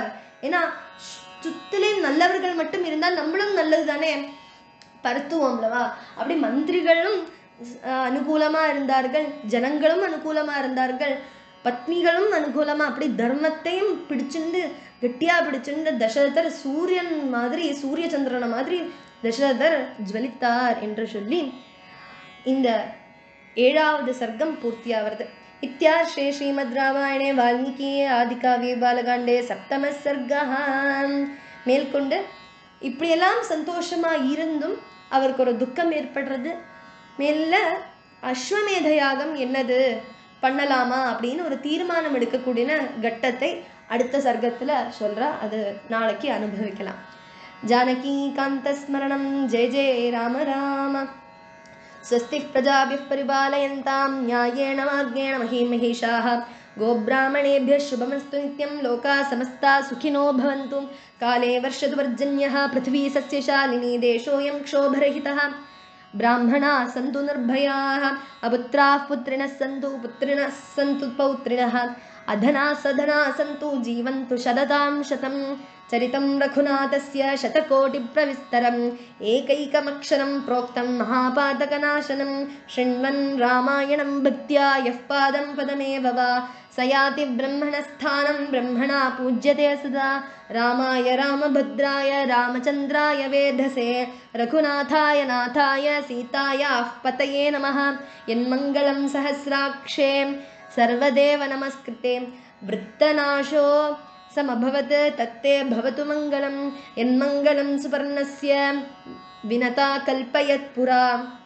ஏன்னா சுத்திலையும் நல்லவர்கள் மட்டும் இருந்தால் நம்மளும் நல்லது தானே பருத்துவோம்லவா அப்படி மந்திரிகளும் அஹ், அனுகூலமா இருந்தார்கள் ஜனங்களும் அனுகூலமா இருந்தார்கள் பத்னிகளும் அனுகூலமா அப்படி தர்மத்தையும் பிடிச்சிருந்து கெட்டியா பிடிச்சிருந்து தசரதர் சூரியன் மாதிரி சூரிய சந்திரனை மாதிரி தசரதர் ஜுவலித்தார் என்று சொல்லி இந்த ஏழாவது சர்க்கம் பூர்த்தியாகிறது இத்தியார்ஷே ஸ்ரீமத் ராமாயணே வால்மீகி ஆதிகாவிய பாலகாண்டே சப்தம சர்க்கம் மேற்கொண்டு இப்படியெல்லாம் சந்தோஷமா இருந்தும் அவருக்கு ஒரு துக்கம் ஏற்படுறது மேல அஸ்வமேத யாகம் என்னது பண்ணலாமா அப்படின்னு ஒரு தீர்மானம் எடுக்கக்கூடிய கட்டத்தை அடுத்த சர்க்கத்துல சொல்றா அது நாளைக்கு அனுபவிக்கலாம் ஜானகி காந்த ஸ்மரணம் ஜெய ஜெய ராம ராம स्वस्तिः प्रजाभिः परिपालयन्तां न्यायेण मार्गेण महीमहेशाः गोब्राह्मणेभ्यः शुभमस्तु नित्यं लोकाः समस्ताः सुखिनो भवन्तु काले वर्षतु पर्जन्यः पृथिवी सस्यशालिनी देशोऽयं क्षोभरहितः ब्राह्मणाः सन्तु निर्भयाः अपुत्राः पुत्रिणः सन्तु पुत्रिणः सन्तु पौत्रिणः अधनाः सधनाः सन्तु जीवन्तु शततां शतं चरितं रघुनाथस्य शतकोटिप्रविस्तरम् एकैकमक्षरं प्रोक्तं महापातकनाशनं शृण्वन् रामायणं भक्त्या यः पादं पदमेव वा स याति ब्रह्मणस्थानं ब्रह्मणा पूज्यते सदा रामाय रामभद्राय रामचन्द्राय वेधसे रघुनाथाय नाथाय सीतायाः पतये नमः यन्मङ्गलं सहस्राक्षे सर्वदेव नमस्कृते वृत्तनाशो समभवत् तत्ते भवतु मङ्गलं यन्मङ्गलं सुपर्णस्य विनता कल्पयत्पुरा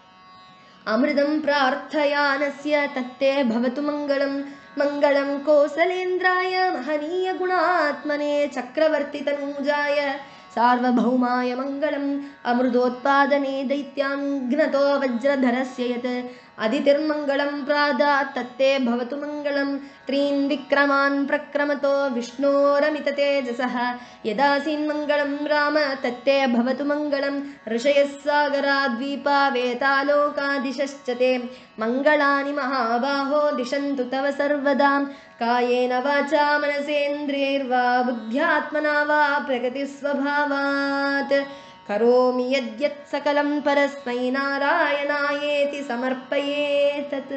अमृतं प्रार्थयानस्य तत्ते भवतु मङ्गलं मङ्गलं कोसलेन्द्राय महनीयगुणात्मने चक्रवर्तितनूजाय सार्वभौमाय मङ्गलम् अमृतोत्पादने दैत्याङ्घ्नतो वज्रधरस्य यत् अदितिर्मङ्गलं प्रादात् तत्ते भवतु मङ्गलं त्रीन् विक्रमान् प्रक्रमतो विष्णोरमिततेजसः यदासीन्मङ्गलं राम तत्ते भवतु मङ्गलं ऋषयः सागराद्वीपा वेतालोकादिशश्च ते मङ्गलानि महाबाहो दिशन्तु तव सर्वदा कायेन वाचा मनसेन्द्रियैर्वा बुद्ध्यात्मना वा प्रकृतिस्वभावात् करोमि यद्यत् सकलं परस्मै नारायणायेति समर्पये तत्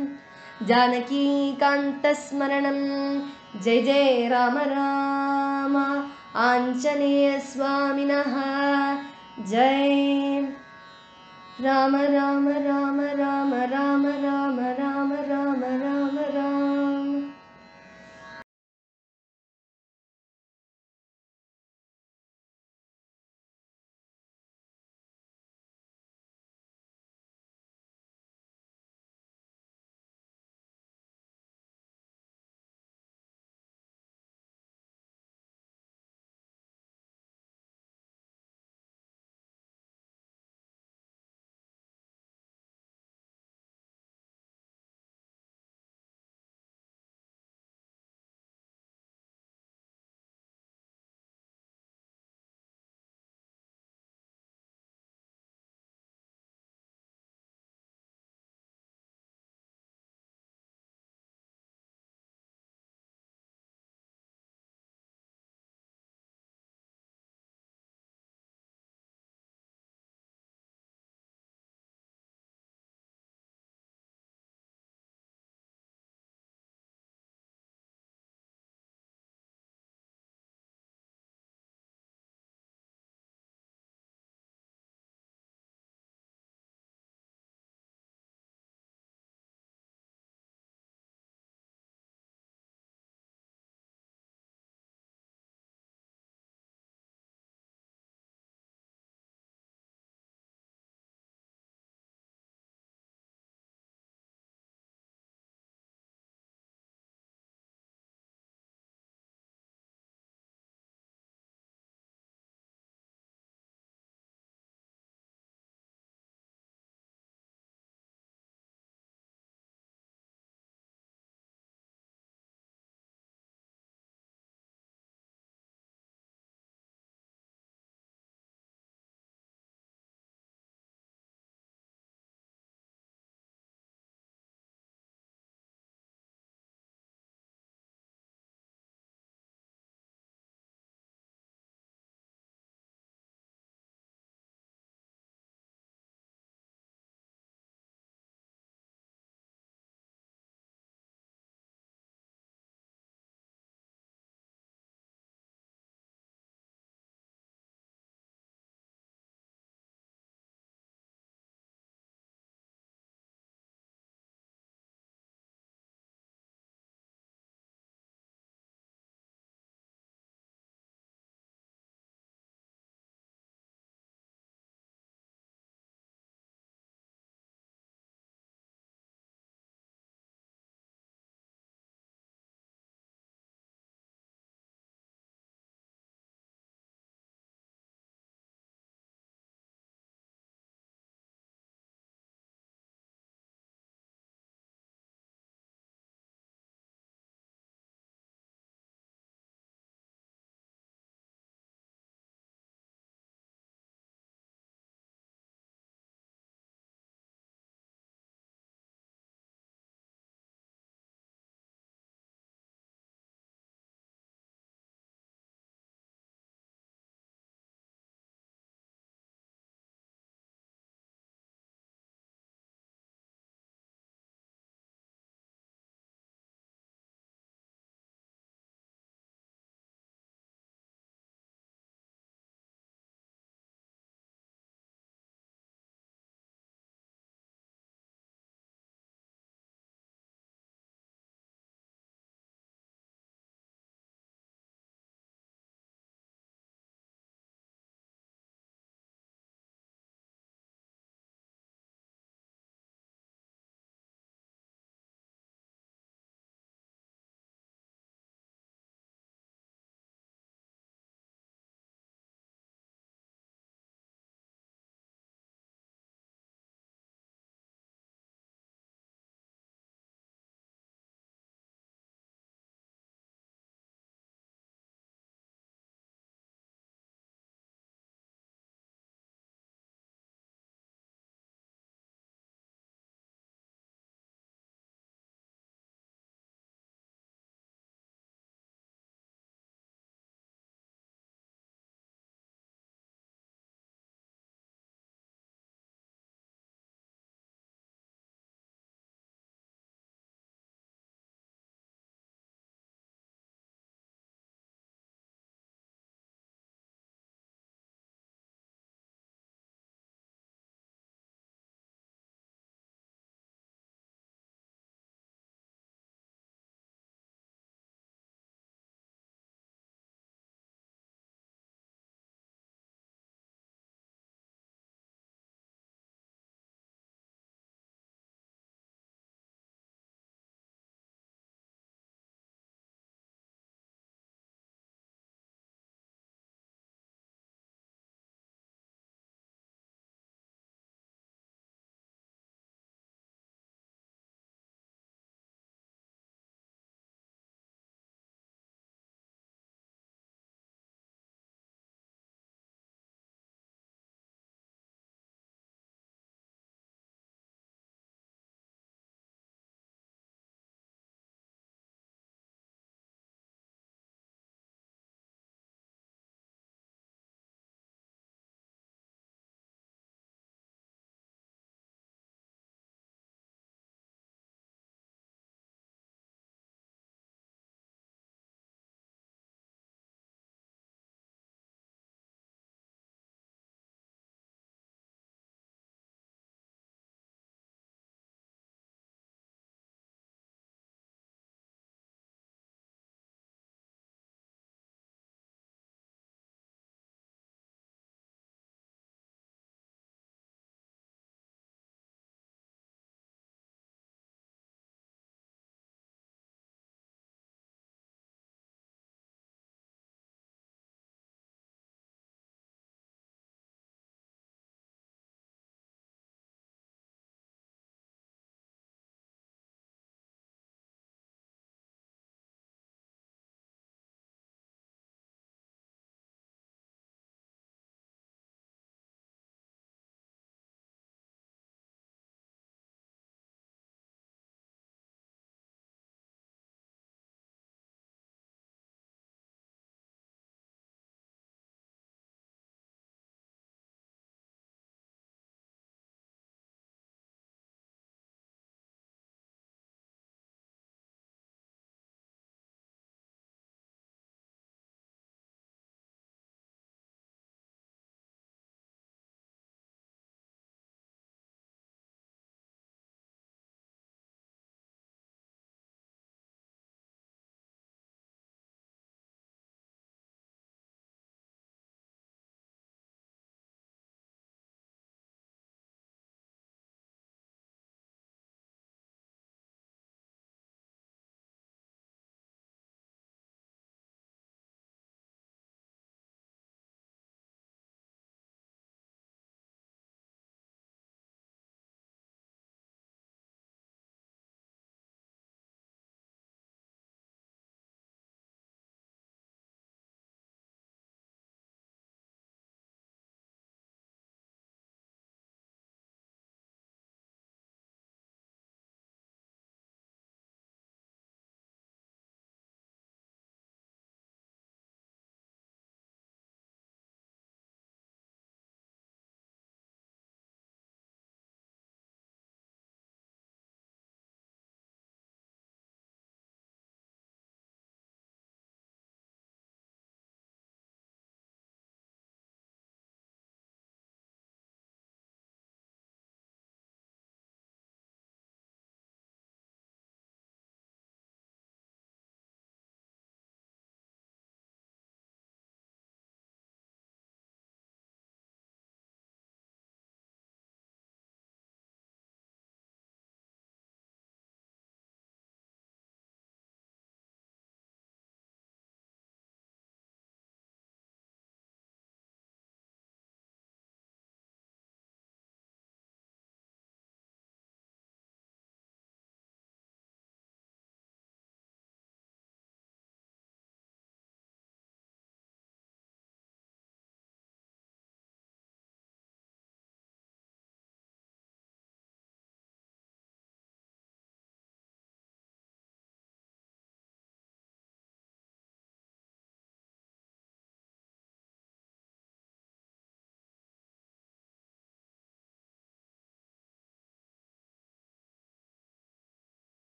जानकीकान्तस्मरणं जय जय राम राम आञ्जनेयस्वामिनः जय राम राम राम राम राम राम राम राम राम